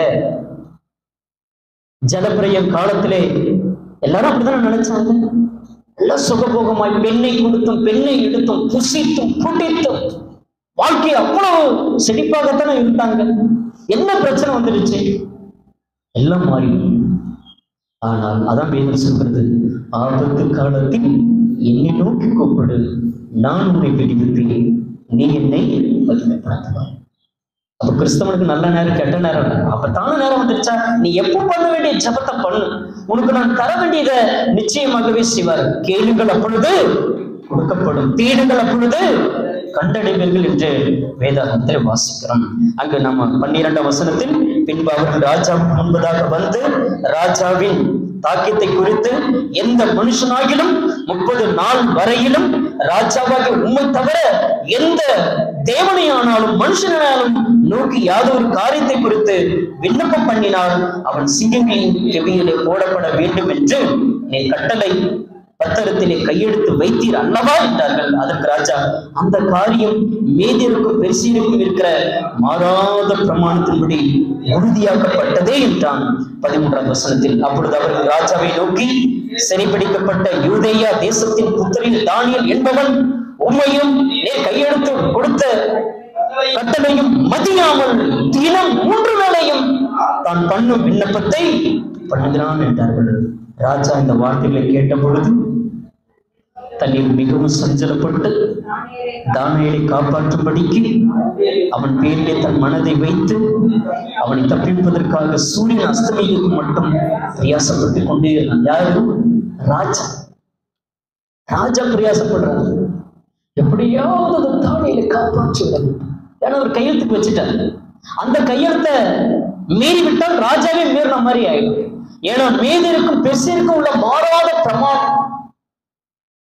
ஜலப்பிரயம் காலத்திலே எல்லாரும் அப்படித்தானே நினைச்சாங்க நல்ல சுகபோகமாய் பெண்ணை கொடுத்தும் பெண்ணை எடுத்தும் புசித்தும் புட்டித்தும் வாழ்க்கை அவ்வளவு செழிப்பாகத்தானே இருந்தாங்க என்ன பிரச்சனை வந்துடுச்சு எல்லாம் மாறி ஆனால் அதான் வேதம் சொல்கிறது ஆபத்து காலத்தில் என்னை நோக்கி கூப்பிடு நான் உன்னை விடுவிப்பேன் நீ என்னை மகிமைப்படுத்துவாய் அப்ப கிறிஸ்தவனுக்கு நல்ல நேரம் கெட்ட நேரம் இல்லை. அப்பத்தான நேரம் வந்துருச்சா நீ எப்போ பண்ண வேண்டிய ஜபத்தை பண்ணு உனக்கு நான் தர வேண்டியதை நிச்சயமாகவே செய்வார் கேளுங்கள் அப்பொழுது கொடுக்கப்படும் தேடுங்கள் அப்பொழுது கண்டடைவீர்கள் என்று வேதாகத்தில் வாசிக்கிறோம் அங்கு நம்ம பன்னிரெண்டாம் வசனத்தில் பின்பு அவர்கள் ராஜாவுக்கு முன்பதாக வந்து ராஜாவின் தாக்கியத்தை குறித்து எந்த மனுஷனாகிலும் முப்பது நாள் வரையிலும் ராஜாவாகிய உண்மை தவிர எந்த தேவனையானாலும் மனுஷனானாலும் நோக்கி யாதொரு காரியத்தை குறித்து விண்ணப்பம் பண்ணினால் அவன் சிங்கங்களின் செவியிலே போடப்பட வேண்டும் என்று நீ கட்டளை பத்திரத்திலே கையெழுத்து வைத்தீர் அல்லவா என்றார்கள் அதற்கு ராஜா அந்த காரியம் மேதிருக்கும் பெருசீருக்கும் இருக்கிற மாறாத பிரமாணத்தின்படி உறுதியாக்கப்பட்டதே என்றான் பதிமூன்றாம் வசனத்தில் அப்பொழுது அவர்கள் ராஜாவை நோக்கி சிறைப்பிடிக்கப்பட்ட யூதேயா தேசத்தின் புத்தரில் தானியல் என்பவன் உண்மையும் நேர் கையெழுத்து கொடுத்த கட்டளையும் மதியாமல் தினம் மூன்று வேளையும் தான் பண்ணும் விண்ணப்பத்தை பண்ணுகிறான் என்றார்கள் ராஜா இந்த வார்த்தைகளை கேட்ட பொழுது தன்னில் மிகவும் சஞ்சலப்பட்டு தானியலை காப்பாற்றும்படிக்கு அவன் பேரிலே தன் மனதை வைத்து அவனை தப்பிப்பதற்காக சூரியன் அஸ்தமிக்கு மட்டும் பிரயாசப்பட்டுக் கொண்டே இருந்தான் யாரு ராஜா ராஜா பிரயாசப்படுறான் எப்படியாவது அந்த தானியலை காப்பாற்றி விட வேண்டும். ஏன்னா அவர் கையெழுத்துக்கு வச்சுட்டார் அந்த கையெழுத்தை மீறி விட்டால் ராஜாவே மீறின மாதிரி ஆயிடும் ஏன்னா மீதிருக்கும் பெருசிற்கும் உள்ள மாறாத பிரமாணம்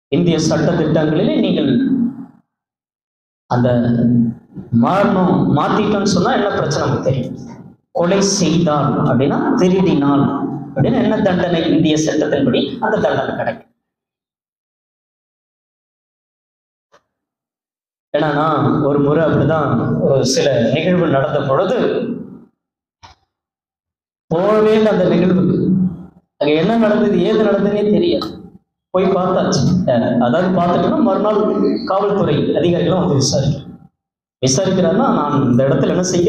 இந்திய சட்ட திட்டங்களிலே நீங்கள் அந்த மாறணும் மாத்திட்டோம்னு சொன்னா என்ன பிரச்சனை நமக்கு தெரியும் கொலை செய்தால் அப்படின்னா திருடினால் அப்படின்னு என்ன தண்டனை இந்திய சட்டத்தின்படி அந்த தண்டனை கிடைக்கும் ஏன்னா நான் ஒரு முறை அப்படிதான் ஒரு சில நிகழ்வு நடந்த பொழுது போகவே இல்லை அந்த நிகழ்வுக்கு அங்க என்ன நடந்தது ஏது நடந்ததுன்னே தெரியாது போய் பார்த்தாச்சு அஹ் அதாவது பார்த்துட்டோம்னா மறுநாள் காவல்துறை அதிகாரிகளும் வந்து விசாரிக்கிறோம் விசாரிக்கிறாருன்னா நான் இந்த இடத்துல என்ன செய்ய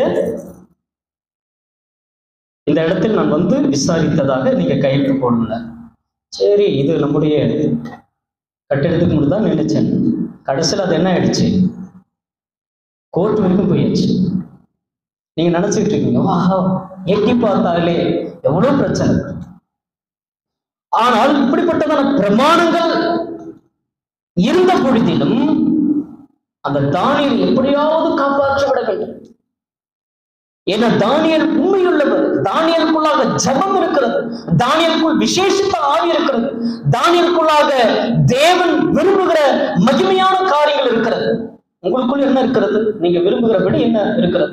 இந்த இடத்தில் நான் வந்து விசாரித்ததாக நீங்க கையெழுத்து போடல சரி இது நம்முடைய கட்டிடத்துக்கு மட்டும் தான் நினைச்சேன் கடைசியில் அது என்ன ஆயிடுச்சு கோர்ட் வரைக்கும் போயாச்சு நீங்க நினைச்சுக்கிட்டு இருக்கீங்க வாஹா எட்டி பார்த்தாலே எவ்வளவு பிரச்சனை இருக்கு. ஆனால் இப்படிப்பட்டதான பிரமாணங்கள் இருந்த பொழுதிலும் அந்த தானியல் எப்படியாவது காப்பாற்றப்பட வேண்டும் ஏன்னா தானியல் உண்மையுள்ளவர் தானியலுக்குள்ளாக ஜபம் இருக்கிறது தானியலுக்குள் விசேஷித்த ஆவி இருக்கிறது தானியலுக்குள்ளாக தேவன் விரும்புகிற மகிமையான காரியங்கள் இருக்கிறது உங்களுக்குள் என்ன இருக்கிறது நீங்க விரும்புகிறபடி என்ன இருக்கிறது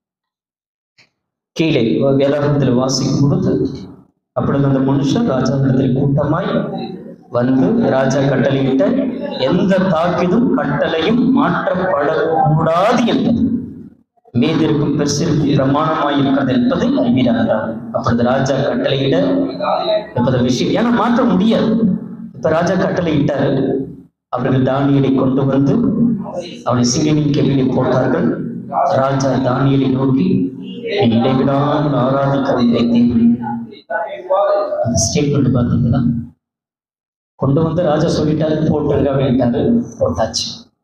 கீழே வேதாகத்தில் வாசிக்கும் பொழுது அப்பொழுது அந்த மனுஷன் ராஜாவிடத்தில் கூட்டமாய் வந்து ராஜா கட்டளையிட்ட எந்த தாக்கிதும் கட்டளையும் மாற்றப்படக்கூடாது என்பது மீதிருக்கும் பெருசிற்கும் பிரமாணமாய் இருக்கிறது என்பதை அறிவீராகிறார் அப்பொழுது ராஜா கட்டளையிட இப்ப அந்த விஷயம் ஏன்னா மாற்ற முடியாது இப்ப ராஜா கட்டளையிட்டாரு அவர்கள் தானியலை கொண்டு வந்து அவனை சிங்கனின் கெவியில் போட்டார்கள் ராஜா தானியலை நோக்கி "என் இடைவிடாமல் ஆராதிக்கிற தேவன் அந்த ஸ்டேட்மெண்ட் பார்த்தீங்களா கொண்டு வந்து ராஜா சொல்லிட்டாரு போட்டுருங்க அப்படின்ட்டாரு போட்டாச்சு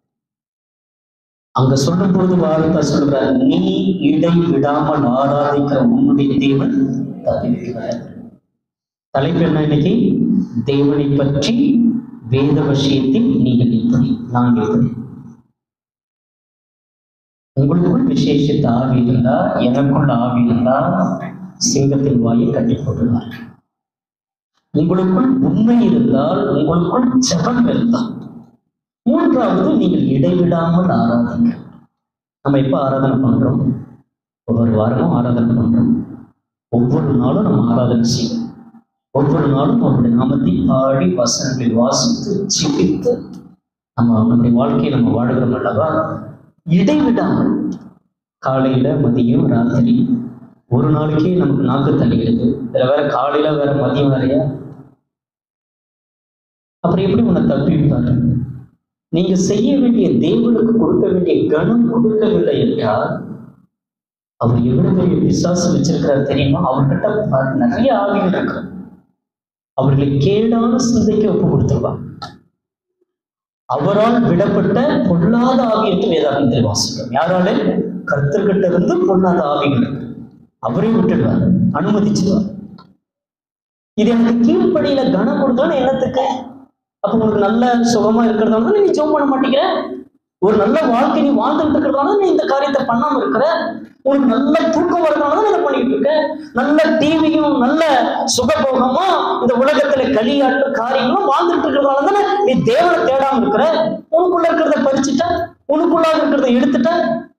அங்க சொல்லும் பொழுது வார்த்தை சொல்றார் நீ இடை விடாமல் ஆராதிக்கிற உன்னுடைய தேவன் தப்பிக்கிறார் தலைப்பு என்ன இன்னைக்கு தேவனை பற்றி வேத விஷயத்தில் நீங்கள் எப்படி நான் எப்படி உங்களுக்குள் விசேஷித்த ஆவி இருந்தா எனக்குள்ள ஆவி இருந்தா சிங்கத்தின் வாயை கட்டி போட்டுவார் உங்களுக்குள் உண்மை இருந்தால் உங்களுக்குள் ஜபம் இருந்தால் மூன்றாவது நீங்கள் இடைவிடாமல் ஆராதிங்க நம்ம எப்ப ஆராதனை பண்றோம் ஒவ்வொரு வாரமும் ஆராதனை பண்றோம் ஒவ்வொரு நாளும் நம்ம ஆராதனை செய்வோம் ஒவ்வொரு நாளும் அவருடைய நாமத்தை பாடி வசனங்களை வாசித்து சிபித்து நம்ம நம்முடைய வாழ்க்கையை நம்ம வாழ்கிறோம் அல்லவா இடைவிடாமல் காலையில மதியம் ராத்திரி ஒரு நாளைக்கே நமக்கு நாக்கு தள்ளிடுது இதுல வேற காலையில வேற மதியம் வேறையா அப்புறம் எப்படி உன்னை தப்பிப்பாரு நீங்க செய்ய வேண்டிய தேவனுக்கு கொடுக்க வேண்டிய கனம் கொடுக்கவில்லை என்றால் அவர் எவ்வளவு பெரிய பிசாசு வச்சிருக்கிறார் தெரியுமா அவர்கிட்ட ப- நிறைய ஆவிகள் இருக்கு அவர்களை கேடான சிந்தைக்கு ஒப்பு கொடுத்துருவார் அவரால் விடப்பட்ட பொல்லாத ஆவி என்று வேதாகத்தில் வாசிக்கிறோம் யாராலே கர்த்தர்கிட்ட இருந்து பொல்லாத ஆவிகள் இருக்கு அவரே விட்டுடுவார் அனுமதிச்சிடுவார் இது எனக்கு கீழ்ப்படியில கனம் கொடுக்கணும் என்னத்துக்கு அப்ப உங்களுக்கு நல்ல சுகமா இருக்கிறதால தான் நீ ஜோம் பண்ண மாட்டேங்கிற ஒரு நல்ல வாழ்க்கை நீ வாழ்ந்துட்டு இருக்கிறதால நீ இந்த காரியத்தை பண்ணாம இருக்கிற உனக்கு நல்ல தூக்கம் வரதுனால தான் இதை பண்ணிட்டு இருக்க நல்ல டிவியும் நல்ல சுகபோகமா இந்த உலகத்துல களியாட்டு காரியங்களும் வாழ்ந்துட்டு இருக்கிறதால தானே நீ தேவனை தேடாம இருக்கிற உனக்குள்ள இருக்கிறத பறிச்சுட்ட உனக்குள்ளாக இருக்கிறத எடுத்துட்ட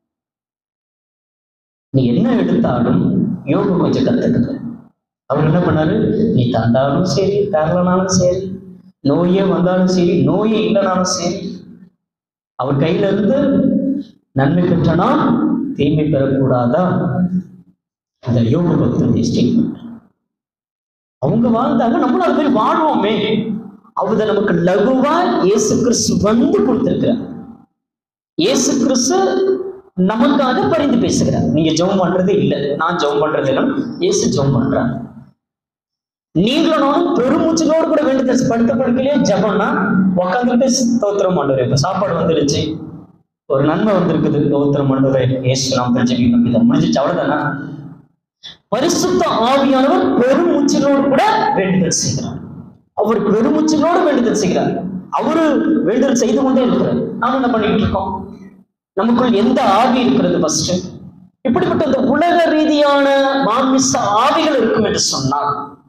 நீ என்ன எடுத்தாலும் யோக கொஞ்சம் கத்துக்கிட்ட அவர் என்ன பண்ணாரு நீ தந்தாலும் சரி தரலனாலும் சரி நோயே வந்தாலும் சரி நோயே இல்லைனாலும் சரி அவர் கையில இருந்து நன்மை பெற்றனா தீமை பெறக்கூடாதா இந்த யோக பக்தனுடைய ஸ்டேட்மெண்ட் அவங்க வாழ்ந்தாங்க நம்மளும் அது மாதிரி வாழ்வோமே அவத நமக்கு லகுவா இயேசு கிறிஸ்து வந்து கொடுத்திருக்கிறார் இயேசு கிறிஸ்து நமக்காக பரிந்து பேசுகிறார் நீங்க ஜெபம் பண்றது இல்லை நான் ஜெபம் பண்றது இல்லை இயேசு ஜெபம் பண்றார் நீங்களும் நானும் பெருமூச்சலோடு கூட வேண்டியது படுத்த படுக்கையிலே ஜபம்னா உக்காந்துட்டு தோத்திரம் பண்ணுறேன் இப்ப சாப்பாடு வந்துருச்சு ஒரு நன்மை வந்திருக்குது தோத்திரம் பண்ணுறேன் ஏசு நாம் ஜெபிக்கணும் இதை முடிஞ்சிச்சு அவ்வளவுதானா பரிசுத்த ஆவியானவர் பெருமூச்சலோடு கூட வேண்டுதல் செய்கிறார் அவர் பெருமூச்சலோடு வேண்டுதல் செய்கிறார் அவரு வேண்டுதல் செய்து கொண்டே இருக்கிறார் நாம என்ன பண்ணிட்டு இருக்கோம் நமக்குள் எந்த ஆவி இருக்கிறது ஃபர்ஸ்ட் இப்படிப்பட்ட இந்த உலக ரீதியான மாமிச ஆவிகள் இருக்கும் என்று சொன்னால்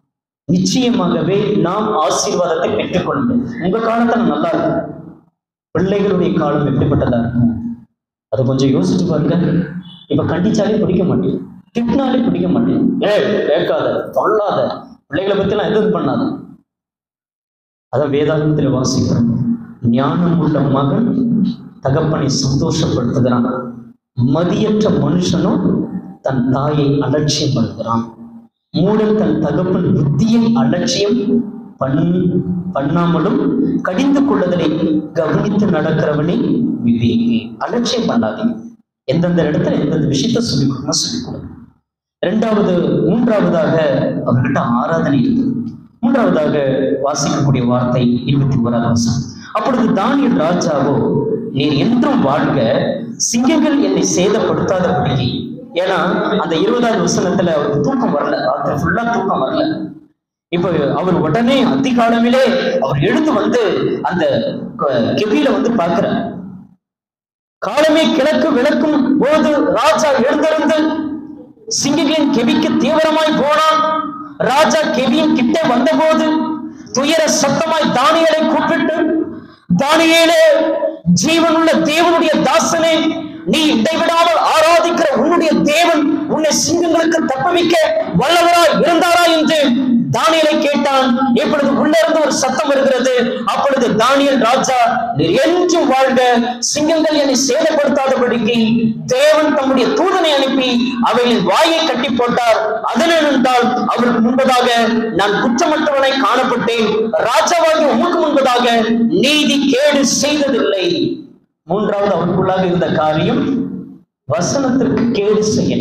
நிச்சயமாகவே நாம் ஆசீர்வாதத்தை பெற்றுக்கொள்ள முடியும் உங்க காலத்துல நல்லா இருக்கும் பிள்ளைகளுடைய காலம் எப்படிப்பட்டதா இருக்கும் அதை கொஞ்சம் யோசிச்சு பாருங்க இப்ப கண்டிச்சாலே பிடிக்க மாட்டேன் திட்டினாலே பிடிக்க மாட்டேன் ஏ கேட்காத தொல்லாத பிள்ளைகளை பத்திலாம் எதுவும் பண்ணாத அதான் வேதாகமத்தில் வாசிக்கிறோம் ஞானம் உள்ள மகன் தகப்பனை சந்தோஷப்படுத்துகிறான் மதியற்ற மனுஷனும் தன் தாயை அலட்சியம் பண்ணுகிறான் மூடன் தன் தகப்பன் புத்தியை அலட்சியம் பண் பண்ணாமலும் கடிந்து கொள்ளுதலை கவனித்து நடக்கிறவனே விவேகி அலட்சியம் பண்ணாதீங்க எந்தெந்த இடத்துல எந்தெந்த விஷயத்த சொல்லிக் கொடுக்கணும் சொல்லிக் கொடுங்க இரண்டாவது மூன்றாவதாக அவர்கிட்ட ஆராதனை இருந்தது மூன்றாவதாக வாசிக்கக்கூடிய வார்த்தை இருபத்தி ஓராவது வசனம் அப்பொழுது தானியல் ராஜாவோ நீர் என்றும் வாழ்க சிங்கங்கள் என்னை சேதப்படுத்தாதபடி ஏன்னா அந்த இருபதாவது வசனத்துல அவருக்கு தூக்கம் வரல ராத்திரி ஃபுல்லா தூக்கம் வரல இப்ப அவர் உடனே அதிகாலமிலே அவர் எழுந்து வந்து அந்த க- கெபியில வந்து பார்க்கிறார் காலமே கிழக்கு விளக்கும் போது ராஜா எழுந்திருந்து சிங்கங்களின் கெபிக்கு தீவிரமாய் போனான் ராஜா கெபியின் கிட்ட வந்தபோது துயர சத்தமாய் தானியலை கூப்பிட்டு தானியேலே ஜீவனுள்ள தேவனுடைய தாசனே நீ இடைவிடாமல் ஆராதிக்கிற உன்னுடைய தேவன் உன்னை சிங்கங்களுக்கு தப்புவிக்க வல்லவராய் இருந்தாரா என்று தானியலை கேட்டான் இப்பொழுது உள்ள இருந்து ஒரு சத்தம் வருகிறது அப்பொழுது தானியல் ராஜா நீர் என்றும் வாழ்க சிங்கங்கள் என்னை சேதப்படுத்தாதபடிக்கு தேவன் தம்முடைய தூதனை அனுப்பி அவைகளின் வாயை கட்டி போட்டார் அதனென்றால் அவருக்கு முன்பதாக நான் குற்றமற்றவனை காணப்பட்டேன் ராஜாவாகி உமக்கு முன்பதாக நீதி கேடு செய்ததில்லை மூன்றாவது அவருக்குள்ளாக இருந்த காரியம் வசனத்திற்கு கேடு செய்யல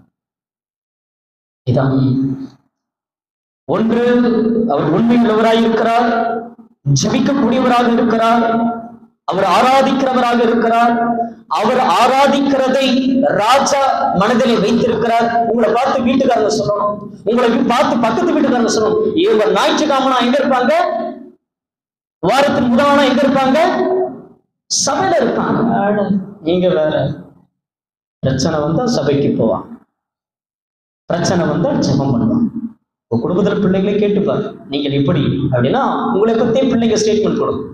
இதான் ஒன்று அவர் உண்மையுள்ளவராய் இருக்கிறார் ஜெபிக்கக்கூடியவராக இருக்கிறார் அவர் ஆராதிக்கிறவராக இருக்கிறார் அவர் ஆராதிக்கிறதை ராஜா மனதிலே வைத்திருக்கிறார் உங்களை பார்த்து வீட்டுக்காரங்க சொல்லணும் உங்களை வி- பார்த்து பக்கத்து வீட்டுக்காரங்க சொல்லணும் இவங்க ஞாயிற்றுக்கிழமை எங்க இருப்பாங்க வாரத்தின் முதல் நாள் எங்க இருப்பாங்க சபையில இருப்பாங்க அட, நீங்க வேற பிரச்சனை வந்தா சபைக்கு போவான் பிரச்சனை வந்தா ஜெபம் பண்ணுவான் உங்க குடும்பத்துல பிள்ளைகளை கேட்டுப்பாரு நீங்கள் இப்படி அப்படின்னா உங்களை பத்தியே பிள்ளைங்க ஸ்டேட்மெண்ட் கொடுக்கும்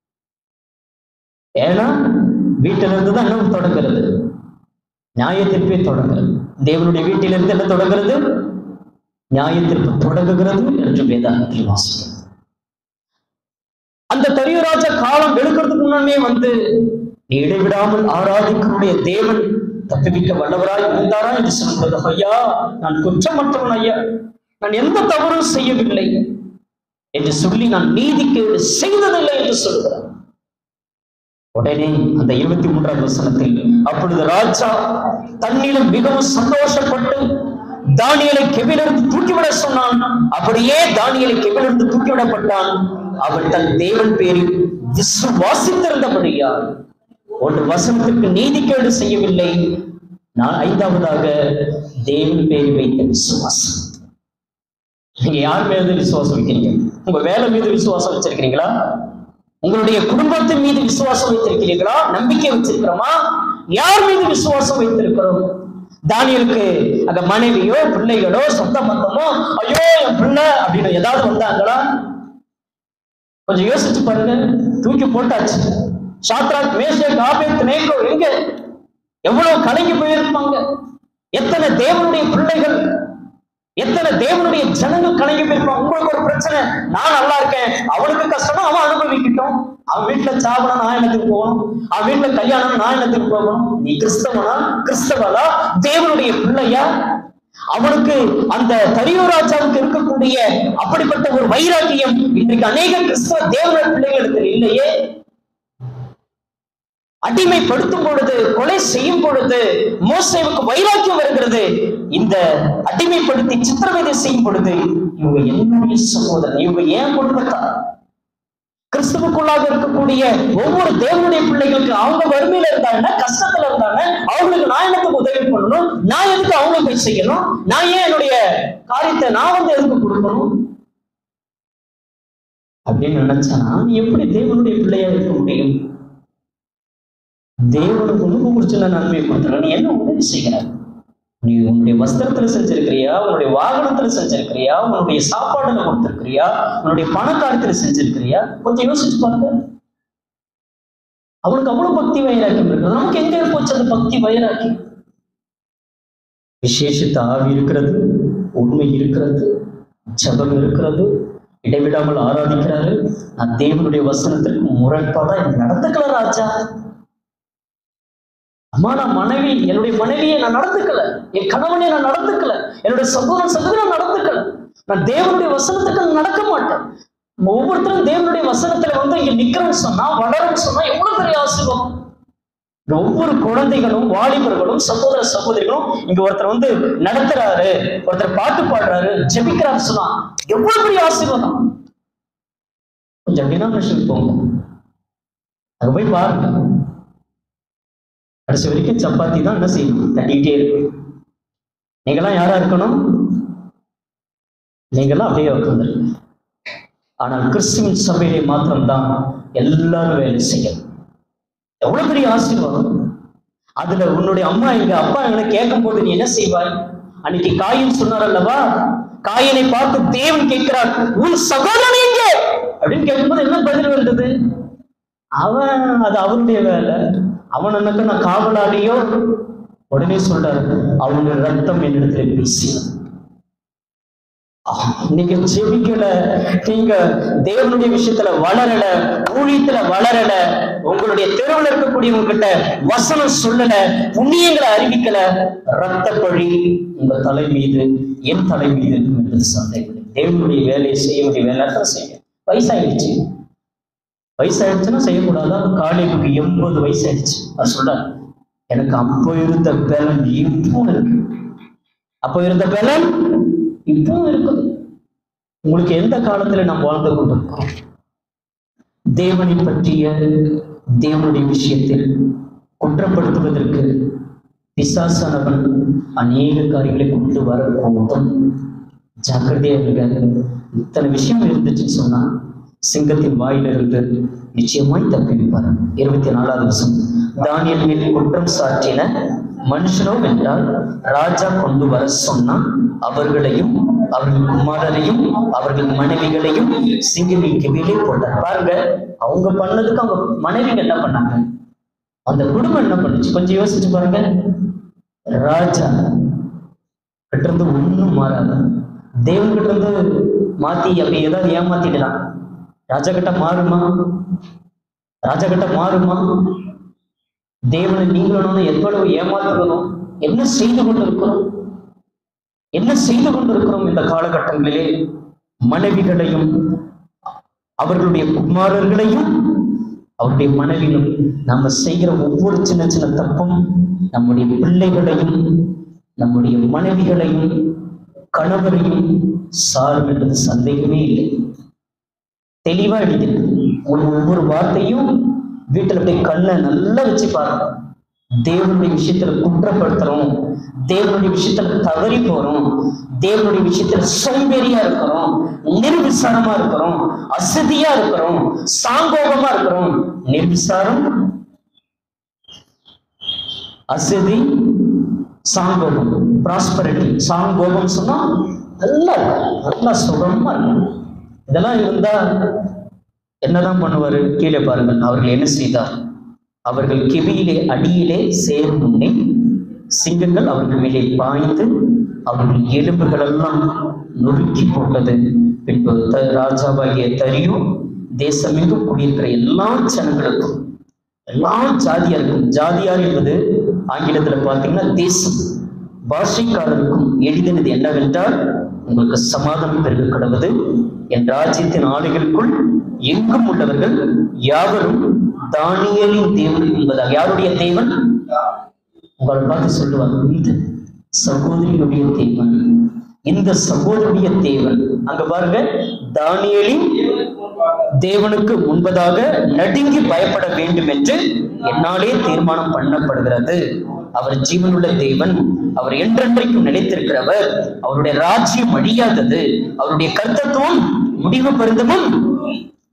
ஏன்னா வீட்டில இருந்து தான் என்ன தொடங்குறது நியாயத்திற்பே தொடங்குறது தேவனுடைய வீட்டிலிருந்து என்ன தொடங்குறது நியாயத்திற்பு தொடங்குகிறது என்று வேதாகத்தில் வாசிக்கிறோம் அந்த தரியராஜா காலம் வெளுக்கிறதுக்கு முன்னமே வந்து நீ இடைவிடாமல் ஆராதிக்கக்கூடிய தேவன் தப்புவிக்க வல்லவராய் இருந்தாரா என்று சொல்கிறது ஐயா நான் குற்றமற்றவன் ஐயா நான் எந்த தவறும் செய்யவில்லை என்று சொல்லி நான் நீதிக்கேடு செய்ததில்லை என்று சொல்கிறார் உடனே அந்த இருபத்தி மூன்றாம் வசனத்தில் அப்பொழுது ராஜா தன்னிலும் மிகவும் சந்தோஷப்பட்டு தானியலை கெபிலிருந்து தூக்கிவிட சொன்னான் அப்படியே தானியலை கெபிலிருந்து தூக்கிவிடப்பட்டான் அவன் தன் தேவன் பேரில் விசுவாசித்திருந்தபடியால் ஒன்று வசனத்திற்கு நீதிக்கேடு செய்யவில்லை நான் ஐந்தாவதாக தேவன் பேரில் வைத்த விசுவாசம் நீங்க யார் மீது விசுவாசம் வைக்கிறீங்க உங்க வேலை மீது விசுவாசம் வச்சிருக்கிறீங்களா உங்களுடைய குடும்பத்தின் மீது விசுவாசம் வைத்திருக்கிறீர்களா நம்பிக்கை வச்சிருக்கிறோமா யார் மீது விசுவாசம் வைத்திருக்கிறோம் தானியலுக்கு அங்க மனைவியோ பிள்ளைகளோ சொந்த பந்தமோ ஐயோ என் பிள்ளை அப்படின்னு ஏதாவது வந்தாங்களா கொஞ்சம் யோசிச்சு பாருங்க தூக்கி போட்டாச்சு சாத்ராக் மேஷேக் ஆபேத் நேகோ எங்க எவ்வளவு கலங்கி போயிருப்பாங்க எத்தனை தேவனுடைய பிள்ளைகள் எத்தனை தேவனுடைய ஜனங்கள் கலங்கி போயிருப்பான் உங்களுக்கு ஒரு பிரச்சனை நான் நல்லா இருக்கேன் அவனுக்கு கஷ்டமா அவன் அனுபவிக்கட்டும் அவன் வீட்டுல சாபனம் நான் என்னத்துக்கு போகணும் அவன் வீட்டுல கல்யாணம் நான் என்னத்துக்கு போகணும் நீ கிறிஸ்தவனா கிறிஸ்தவனா தேவனுடைய பிள்ளையா அவனுக்கு அந்த தரியோராஜாவுக்கு இருக்கக்கூடிய அப்படிப்பட்ட ஒரு வைராக்கியம் இன்றைக்கு அநேக கிறிஸ்தவ தேவனுடைய பிள்ளைகளிடத்தில் இல்லையே அடிமைப்படுத்தும் பொழுது கொலை செய்யும் பொழுது மோசேவுக்கு வைராக்கியம் வருகிறது இந்த அடிமைப்படுத்தி சித்திரவதை செய்யும் பொழுது இவங்க என்னுடைய சகோதரன் இவங்க ஏன் குடும்பத்தார் கிறிஸ்துவுக்குள்ளாக இருக்கக்கூடிய ஒவ்வொரு தேவனுடைய பிள்ளைகளுக்கு அவங்க வறுமையில இருந்தாங்க கஷ்டத்துல இருந்தாங்க அவங்களுக்கு நான் எனக்கு உதவி பண்ணணும் நான் எதுக்கு அவங்களுக்கு போய் செய்யணும் நான் ஏன் என்னுடைய காரியத்தை நான் வந்து எதுக்கு கொடுக்கணும் அப்படின்னு நினைச்சானா நீ எப்படி தேவனுடைய பிள்ளையா இருக்க முடியும் தேவனுக்கு உனக்கு குறிச்சுள்ள நன்மை மாத்திரம் நீ என்ன உதவி செய்கிற நீ உன்னுடைய உன்னுடைய வஸ்திரத்துல செஞ்சிருக்கிறியா உன்னுடைய வாகனத்துல செஞ்சிருக்கிறியா உன்னுடைய சாப்பாடுல கொடுத்திருக்கிறியா உன்னுடைய பணக்காரத்துல செஞ்சிருக்கிறியா கொஞ்சம் யோசிச்சு பாருங்க அவனுக்கு அவ்வளவு பக்தி வைராக்கியம் இருக்கு நமக்கு எங்க போச்சு அந்த பக்தி வைராக்கியம் விசேஷித்த ஆவி இருக்கிறது உண்மை இருக்கிறது ஜபம் இருக்கிறது இடைவிடாமல் ஆராதிக்கிறாரு நான் தேவனுடைய வசனத்திற்கு முரண்பாடா நடந்துக்கல ராஜா அம்மா நான் மனைவி என்னுடைய மனைவியை நான் நடந்துக்கல என் கணவனை நான் நடந்துக்கல என்னுடைய சகோதரன் சகோதரி நான் நடந்துக்கல நான் தேவனுடைய வசனத்துக்கு நான் நடக்க மாட்டேன் நம்ம ஒவ்வொருத்தரும் தேவனுடைய வசனத்துல வந்து இங்க நிக்கிறேன்னு சொன்னா வளரும்னு சொன்னா எவ்வளவு பெரிய ஆசீர்வாதம் இங்க ஒவ்வொரு குழந்தைகளும் வாலிபர்களும் சகோதர சகோதரிகளும் இங்க ஒருத்தர் வந்து நடத்துறாரு ஒருத்தர் பாட்டு பாடுறாரு ஜெபிக்கிறாரு சொன்னா எவ்வளவு பெரிய ஆசீர்வாதம் கொஞ்சம் டினாமினேஷன் போங்க அங்க போய் பாருங்க கடைசி வரைக்கும் சப்பாத்தி தான் என்ன செய்யணும் தட்டிக்கிட்டே இருக்கும் நீங்களாம் யாரா இருக்கணும் நீங்களாம் அப்படியே உட்காந்துருங்க ஆனால் கிறிஸ்துவின் சபையிலே மாத்திரம்தான் எல்லாரும் வேலை செய்யணும் எவ்வளவு பெரிய ஆசீர்வாதம் அதுல உன்னுடைய அம்மா எங்க அப்பா எங்களை கேட்கும் போது நீ என்ன செய்வாய் அன்னைக்கு காயின் சொன்னார் அல்லவா காயனை பார்த்து தேவன் கேட்கிறார் உன் சகோதரன் எங்கே அப்படின்னு கேட்கும்போது என்ன பதில் வந்தது அவன் அது அவனுடைய வேலை அவன் என்னக்க நான் காவலாளியோ உடனே சொல்றாரு அவனுடைய ரத்தம் என்னிடத்துல பேசி நீங்க ஜெபிக்கல நீங்க தேவனுடைய விஷயத்துல வளரல ஊழியத்துல வளரல உங்களுடைய தெருவில் இருக்கக்கூடியவங்க கிட்ட வசனம் சொல்லல புண்ணியங்களை அறிவிக்கல ரத்த பழி உங்க தலை மீது என் தலை மீது இருக்கும் என்பது சந்தேகம் தேவனுடைய வேலையை செய்ய வேண்டிய வேலை செய்ய வயசாயிடுச்சு வயசாயிடுச்சுன்னா செய்யக்கூடாதா காலேஜுக்கு எண்பது வயசாயிடுச்சு அது சொல்றாரு எனக்கு அப்போ இருந்த பலன் இப்போ இருக்கு அப்போ இருந்த பலன் இப்போ இருக்குது உங்களுக்கு எந்த காலத்துல நாம் வாழ்ந்து கொண்டிருக்கிறோம் தேவனை பற்றிய தேவனுடைய விஷயத்தில் குற்றப்படுத்துவதற்கு பிசாசானவன் அநேக காரியங்களை கொண்டு வரக்கூடும் ஜாக்கிரதையா இருங்க இத்தனை விஷயம் இருந்துச்சுன்னு சொன்னா சிங்கத்தின் வாயிலிருந்து நிச்சயமாய் தப்பிப்பார் இருபத்தி நாலாவது வருஷம் தானியல் மேல் குற்றம் சாற்றின மனுஷனோ என்றால் ராஜா கொண்டு வர சொன்னான் அவர்களையும் அவர்கள் குமாரரையும் அவர்கள் மனைவிகளையும் சிங்கமின் கிவிலே போட்டார் பாருங்க அவங்க பண்ணதுக்கு அவங்க மனைவிங்க என்ன பண்ணாங்க அந்த குடும்பம் என்ன பண்ணுச்சு கொஞ்சம் யோசிச்சு பாருங்க ராஜா கிட்ட இருந்து ஒண்ணும் மாறாது தேவன் கிட்ட இருந்து மாத்தி அப்படி ஏதாவது ஏமாத்திடலாம் ராஜா கிட்ட மாறுமா ராஜா கிட்ட மாறுமா தேவனை நீங்களும் எவ்வளவு ஏமாத்துகிறோம் என்ன செய்து கொண்டிருக்கிறோம் என்ன செய்து கொண்டிருக்கிறோம் இந்த காலகட்டங்களிலே மனைவிகளையும் அவர்களுடைய குமாரர்களையும் அவருடைய மனைவியும் நம்ம செய்கிற ஒவ்வொரு சின்ன சின்ன தப்பும் நம்முடைய பிள்ளைகளையும் நம்முடைய மனைவிகளையும் கணவரையும் சாரும் என்பது சந்தேகமே இல்லை தெளிவா எழுதிருக்கு ஒரு ஒவ்வொரு வார்த்தையும் வீட்டுல போய் கண்ணை நல்லா வச்சு பாருங்க தேவனுடைய விஷயத்துல குற்றப்படுத்துறோம் தேவனுடைய விஷயத்துல தவறி போறோம் தேவனுடைய விஷயத்துல சோம்பேறியா இருக்கிறோம் நிர்விசாரமா இருக்கிறோம் அசதியா இருக்கிறோம் சாங்கோகமா இருக்கிறோம் நிர்விசாரம் அசதி சாங்கோகம் ப்ராஸ்பரிட்டி சாங்கோகம் சொன்னா நல்லா இருக்கும் நல்லா சுகமா இருக்கும் இதெல்லாம் இருந்தா என்னதான் பண்ணுவாரு கீழே பாருங்கள் அவர்கள் என்ன செய்தார் அவர்கள் கிவியிலே அடியிலே சேரும் முன்னே சிங்கங்கள் அவர்கள் மேலே பாய்ந்து அவர்கள் எலும்புகள் எல்லாம் நொறுக்கி போட்டது பின்பு த ராஜாவாகிய தரியோ தேசமெங்கும் குடியிருக்கிற எல்லா ஜனங்களுக்கும் எல்லா ஜாதியாருக்கும் ஜாதியார் என்பது ஆங்கிலத்துல பார்த்தீங்கன்னா தேசம் பாஷைக்காரருக்கும் எழுதினது என்னவென்றால் உங்களுக்கு சமாதானம் பெருக கடவுது என் ராஜ்யத்தின் ஆளுகளுக்குள் எங்கும் உள்ளவர்கள் யாவரும் தானியலின் தேவன் என்பதாக யாருடைய தேவன் உங்களை பார்த்து சொல்லுவாங்க இந்த சகோதரியுடைய தேவன் இந்த சகோதரியுடைய தேவன் அங்க பாருங்க தானியலின் தேவனுக்கு முன்பதாக நடுங்கி பயப்பட வேண்டும் என்று என்னாலே தீர்மானம் பண்ணப்படுகிறது அவர் ஜீவனுள்ள தேவன் அவர் என்றென்றைக்கும் நிலைத்திருக்கிறவர் அவருடைய ராஜ்யம் அழியாதது அவருடைய கர்த்தத்துவம் முடிவு பருந்தமும்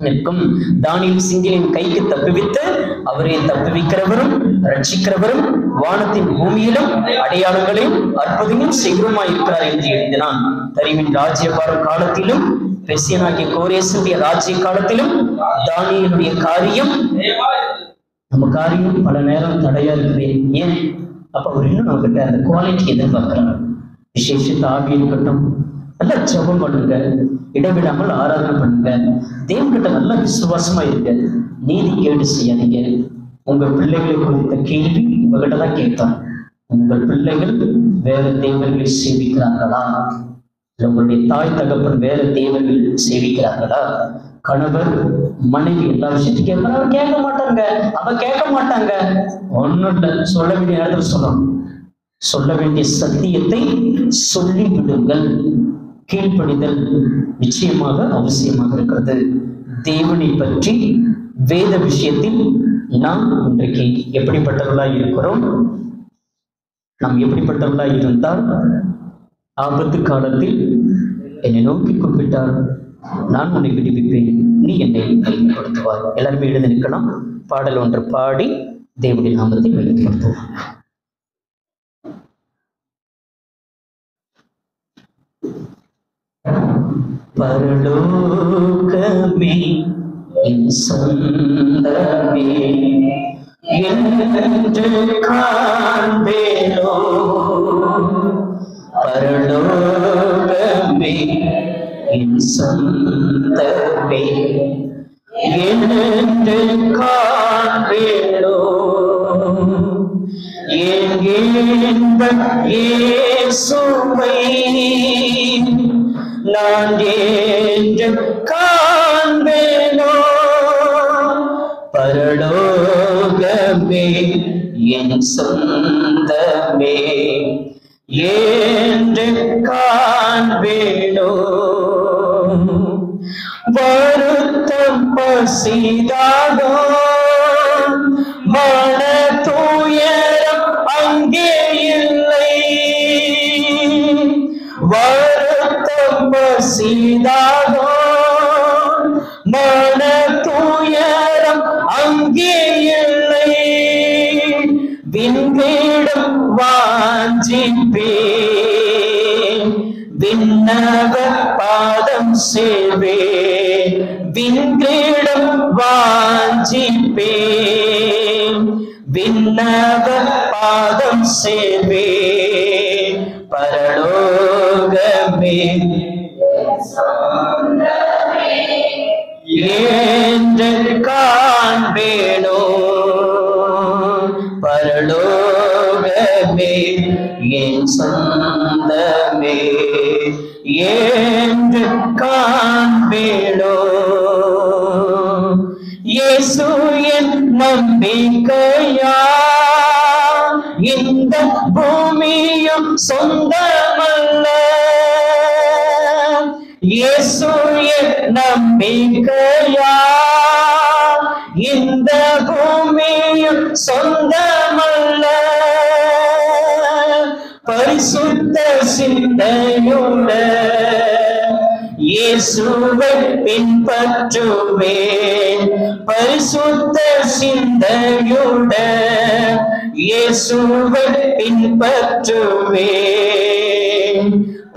நிற்கும் தானியல் சிங்கலின் கைக்கு தப்புவித்து அவரை தப்புவிக்கிறவரும் ரட்சிக்கிறவரும் வானத்தின் பூமியிலும் அடையாளங்களையும் அற்புதமும் செய்கிறோமாய் இருக்கிறார் என்று எழுதினான் தரிவின் ராஜ்யபாரம் காலத்திலும் பெசியனாகிய கோரேசனுடைய ராஜ்ய காலத்திலும் தானியலுடைய காரியம் நம்ம காரியம் பல நேரம் தடையா இருக்குது ஏன் அப்ப அவர் இன்னும் நம்ம கிட்ட அந்த குவாலிட்டி எதிர்பார்க்கிறார் விசேஷத்த ஆவி இருக்கட்டும் நல்லா ஜெபம் பண்ணுங்க இடைவிடாமல் ஆராதனை பண்ணுங்க தேவன்கிட்ட நல்லா விசுவாசமா இருங்க நீதி கேடு செய்யாதீங்க உங்க பிள்ளைகளை குறித்த கேள்வி உங்ககிட்ட தான் கேட்பான் உங்கள் பிள்ளைகள் வேற தேவர்களை சேவிக்கிறார்களா இல்ல உங்களுடைய தாய் தகப்பன் வேற தேவர்கள் சேவிக்கிறாங்களா கணவர் மனைவி எல்லா விஷயத்தையும் கேட்பாங்க அவர் கேட்க மாட்டாங்க அவ கேட்க மாட்டாங்க ஒண்ணும் இல்ல சொல்ல வேண்டிய நேரத்தில் சொல்லணும் சொல்ல வேண்டிய சத்தியத்தை சொல்லி விடுங்கள் கீழ்ப்படிதல் நிச்சயமாக அவசியமாக இருக்கிறது தேவனை பற்றி வேத விஷயத்தில் நாம் இன்றைக்கு எப்படிப்பட்டவர்களாய் இருக்கிறோம் நாம் எப்படிப்பட்டவர்களாய் இருந்தால் ஆபத்து காலத்தில் என்னை நோக்கி கூப்பிட்டார் நான் உன்னை விடுவிப்பேன் நீ என்னை கைப்படுத்துவார் எல்லாருமே எழுதி நிற்கலாம் பாடல் ஒன்று பாடி தேவனுடைய நாமத்தை மையப்படுத்துவோம் பரலோகமே என் சொந்தமே என்று காண்பேனோ பரலோகமே என் சொந்தமே என்று காண்பேனோ எங்கேந்த இயேசுவை நான் என்று காண்பேனோ பரலோகமே என் சொந்தமே என்று காண்பேனோ வருத்தம் பசிதாகோ மன துயரம் அங்கே இல்லை வருத்தம் பசிதாகோ மன துயரம் அங்கே இல்லை விண்வீடும் வாஞ்சிப்பேன் விண்ணவ பாதம் சேவே விண்வீடும் வாஞ்சிப்பேன் விண்ணவ பாதம் சேவே பரலோகமே என்று காண்பேனோ பரலோகமே என் சொந்தமே என்று காண்பேனோ இயேசு என் நம்பிக்கையா இந்த பூமியும் சொந்தமல்ல இயேசு என் நம்பிக்கையா இந்த பூமியும் சொந்தமல்ல பரிசுத்த சிந்தையுள்ள இயேசுவை பின்பற்றுவேன் பரிசுத்த சிந்தையுட இயேசுவை பின்பற்றுவேன்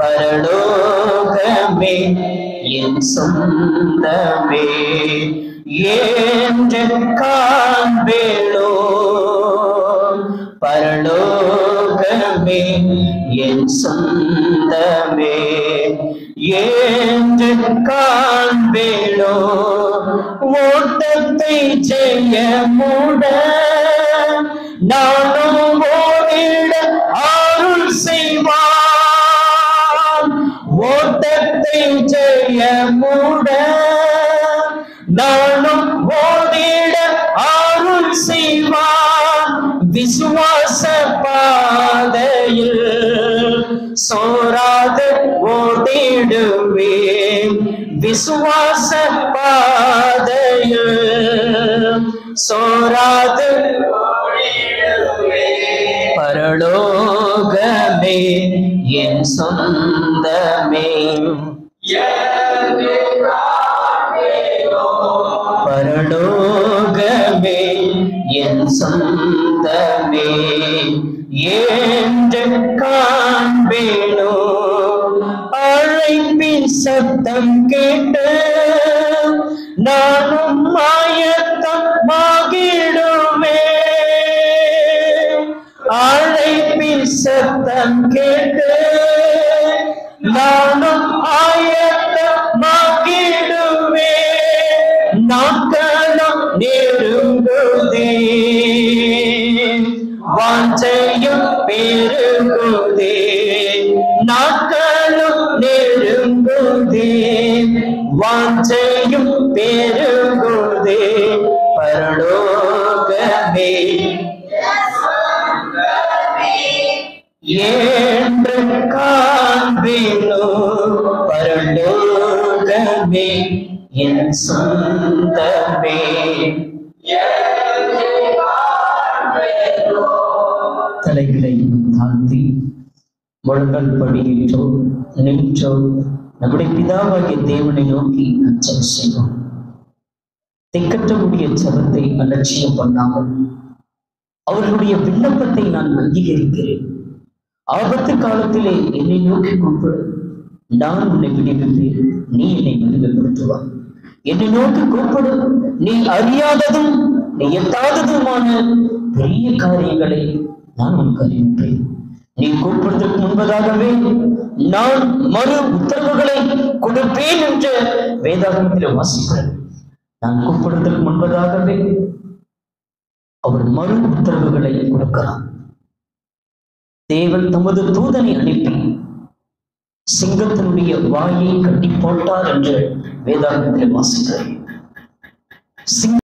பரலோகமே என் சொந்தமே என்று காண்பேளோ பரலோகமே என் சொந்தமே என்று காண்பேளோ ஓட்டத்தை செய்ய மூட நானும் ஓடிட அருள் செய்வான் ஓட்டத்தை செய்ய மூட நானும் ஓடிட அருள் செய்வான் விசுவாச பாதையில் சோராத ஓடிடுவேன் விசுவாச பாதையில் சோராது பரலோகமே என் சொந்தமே பரலோகமே என் சொந்தமே என்று காண்பேனோ அழைப்பின் சத்தம் கேட்டு நானும் மாயத்தம் மாகிடுவே அழைப்பின் சத்தம் கேட்டு நானும் ஆயத்தமாகிடுவே நாட்களும் நெருங்குதே வாஞ்சையும் பெருகுதே நாட்களும் நெருங்குதே வாஞ்சையும் பெருகுதே பரலோகமே என்று காண்பேனோ பரலோகமே என் சொந்தமே தலைகளை தாழ்த்தி முழங்கல் படியிட்டோ நின்றோ நம்முடைய பிதாவாகிய தேவனை நோக்கி அச்சம் செய்வோம் திக்கற்றக்கூடிய ஜபத்தை அலட்சியம் பண்ணாமல் அவர்களுடைய விண்ணப்பத்தை நான் அங்கீகரிக்கிறேன் ஆபத்து காலத்திலே என்னை நோக்கி கூப்பிடு நான் உன்னை விடுவிப்பேன் நீ என்னை விடுவிப்படுத்துவாய் என்னை நோக்கி கூப்பிடு நீ அறியாததும் நீ எட்டாததுமான பெரிய காரியங்களை நான் உனக்கு அறிவிப்பேன் நீ கூப்பிடுவதற்கு முன்பதாகவே நான் மறு உத்தரவுகளை கொடுப்பேன் என்று வேதாகமத்தில் வாசிக்கிறேன் நான் கூப்பிடுவதற்கு முன்பதாகவே அவர் மறு உத்தரவுகளை கொடுக்கிறார் தேவன் தமது தூதனை அனுப்பி சிங்கத்தினுடைய வாயை கட்டி போட்டார் என்று வேதாகத்தில் வாசிக்கிறேன் சிங்க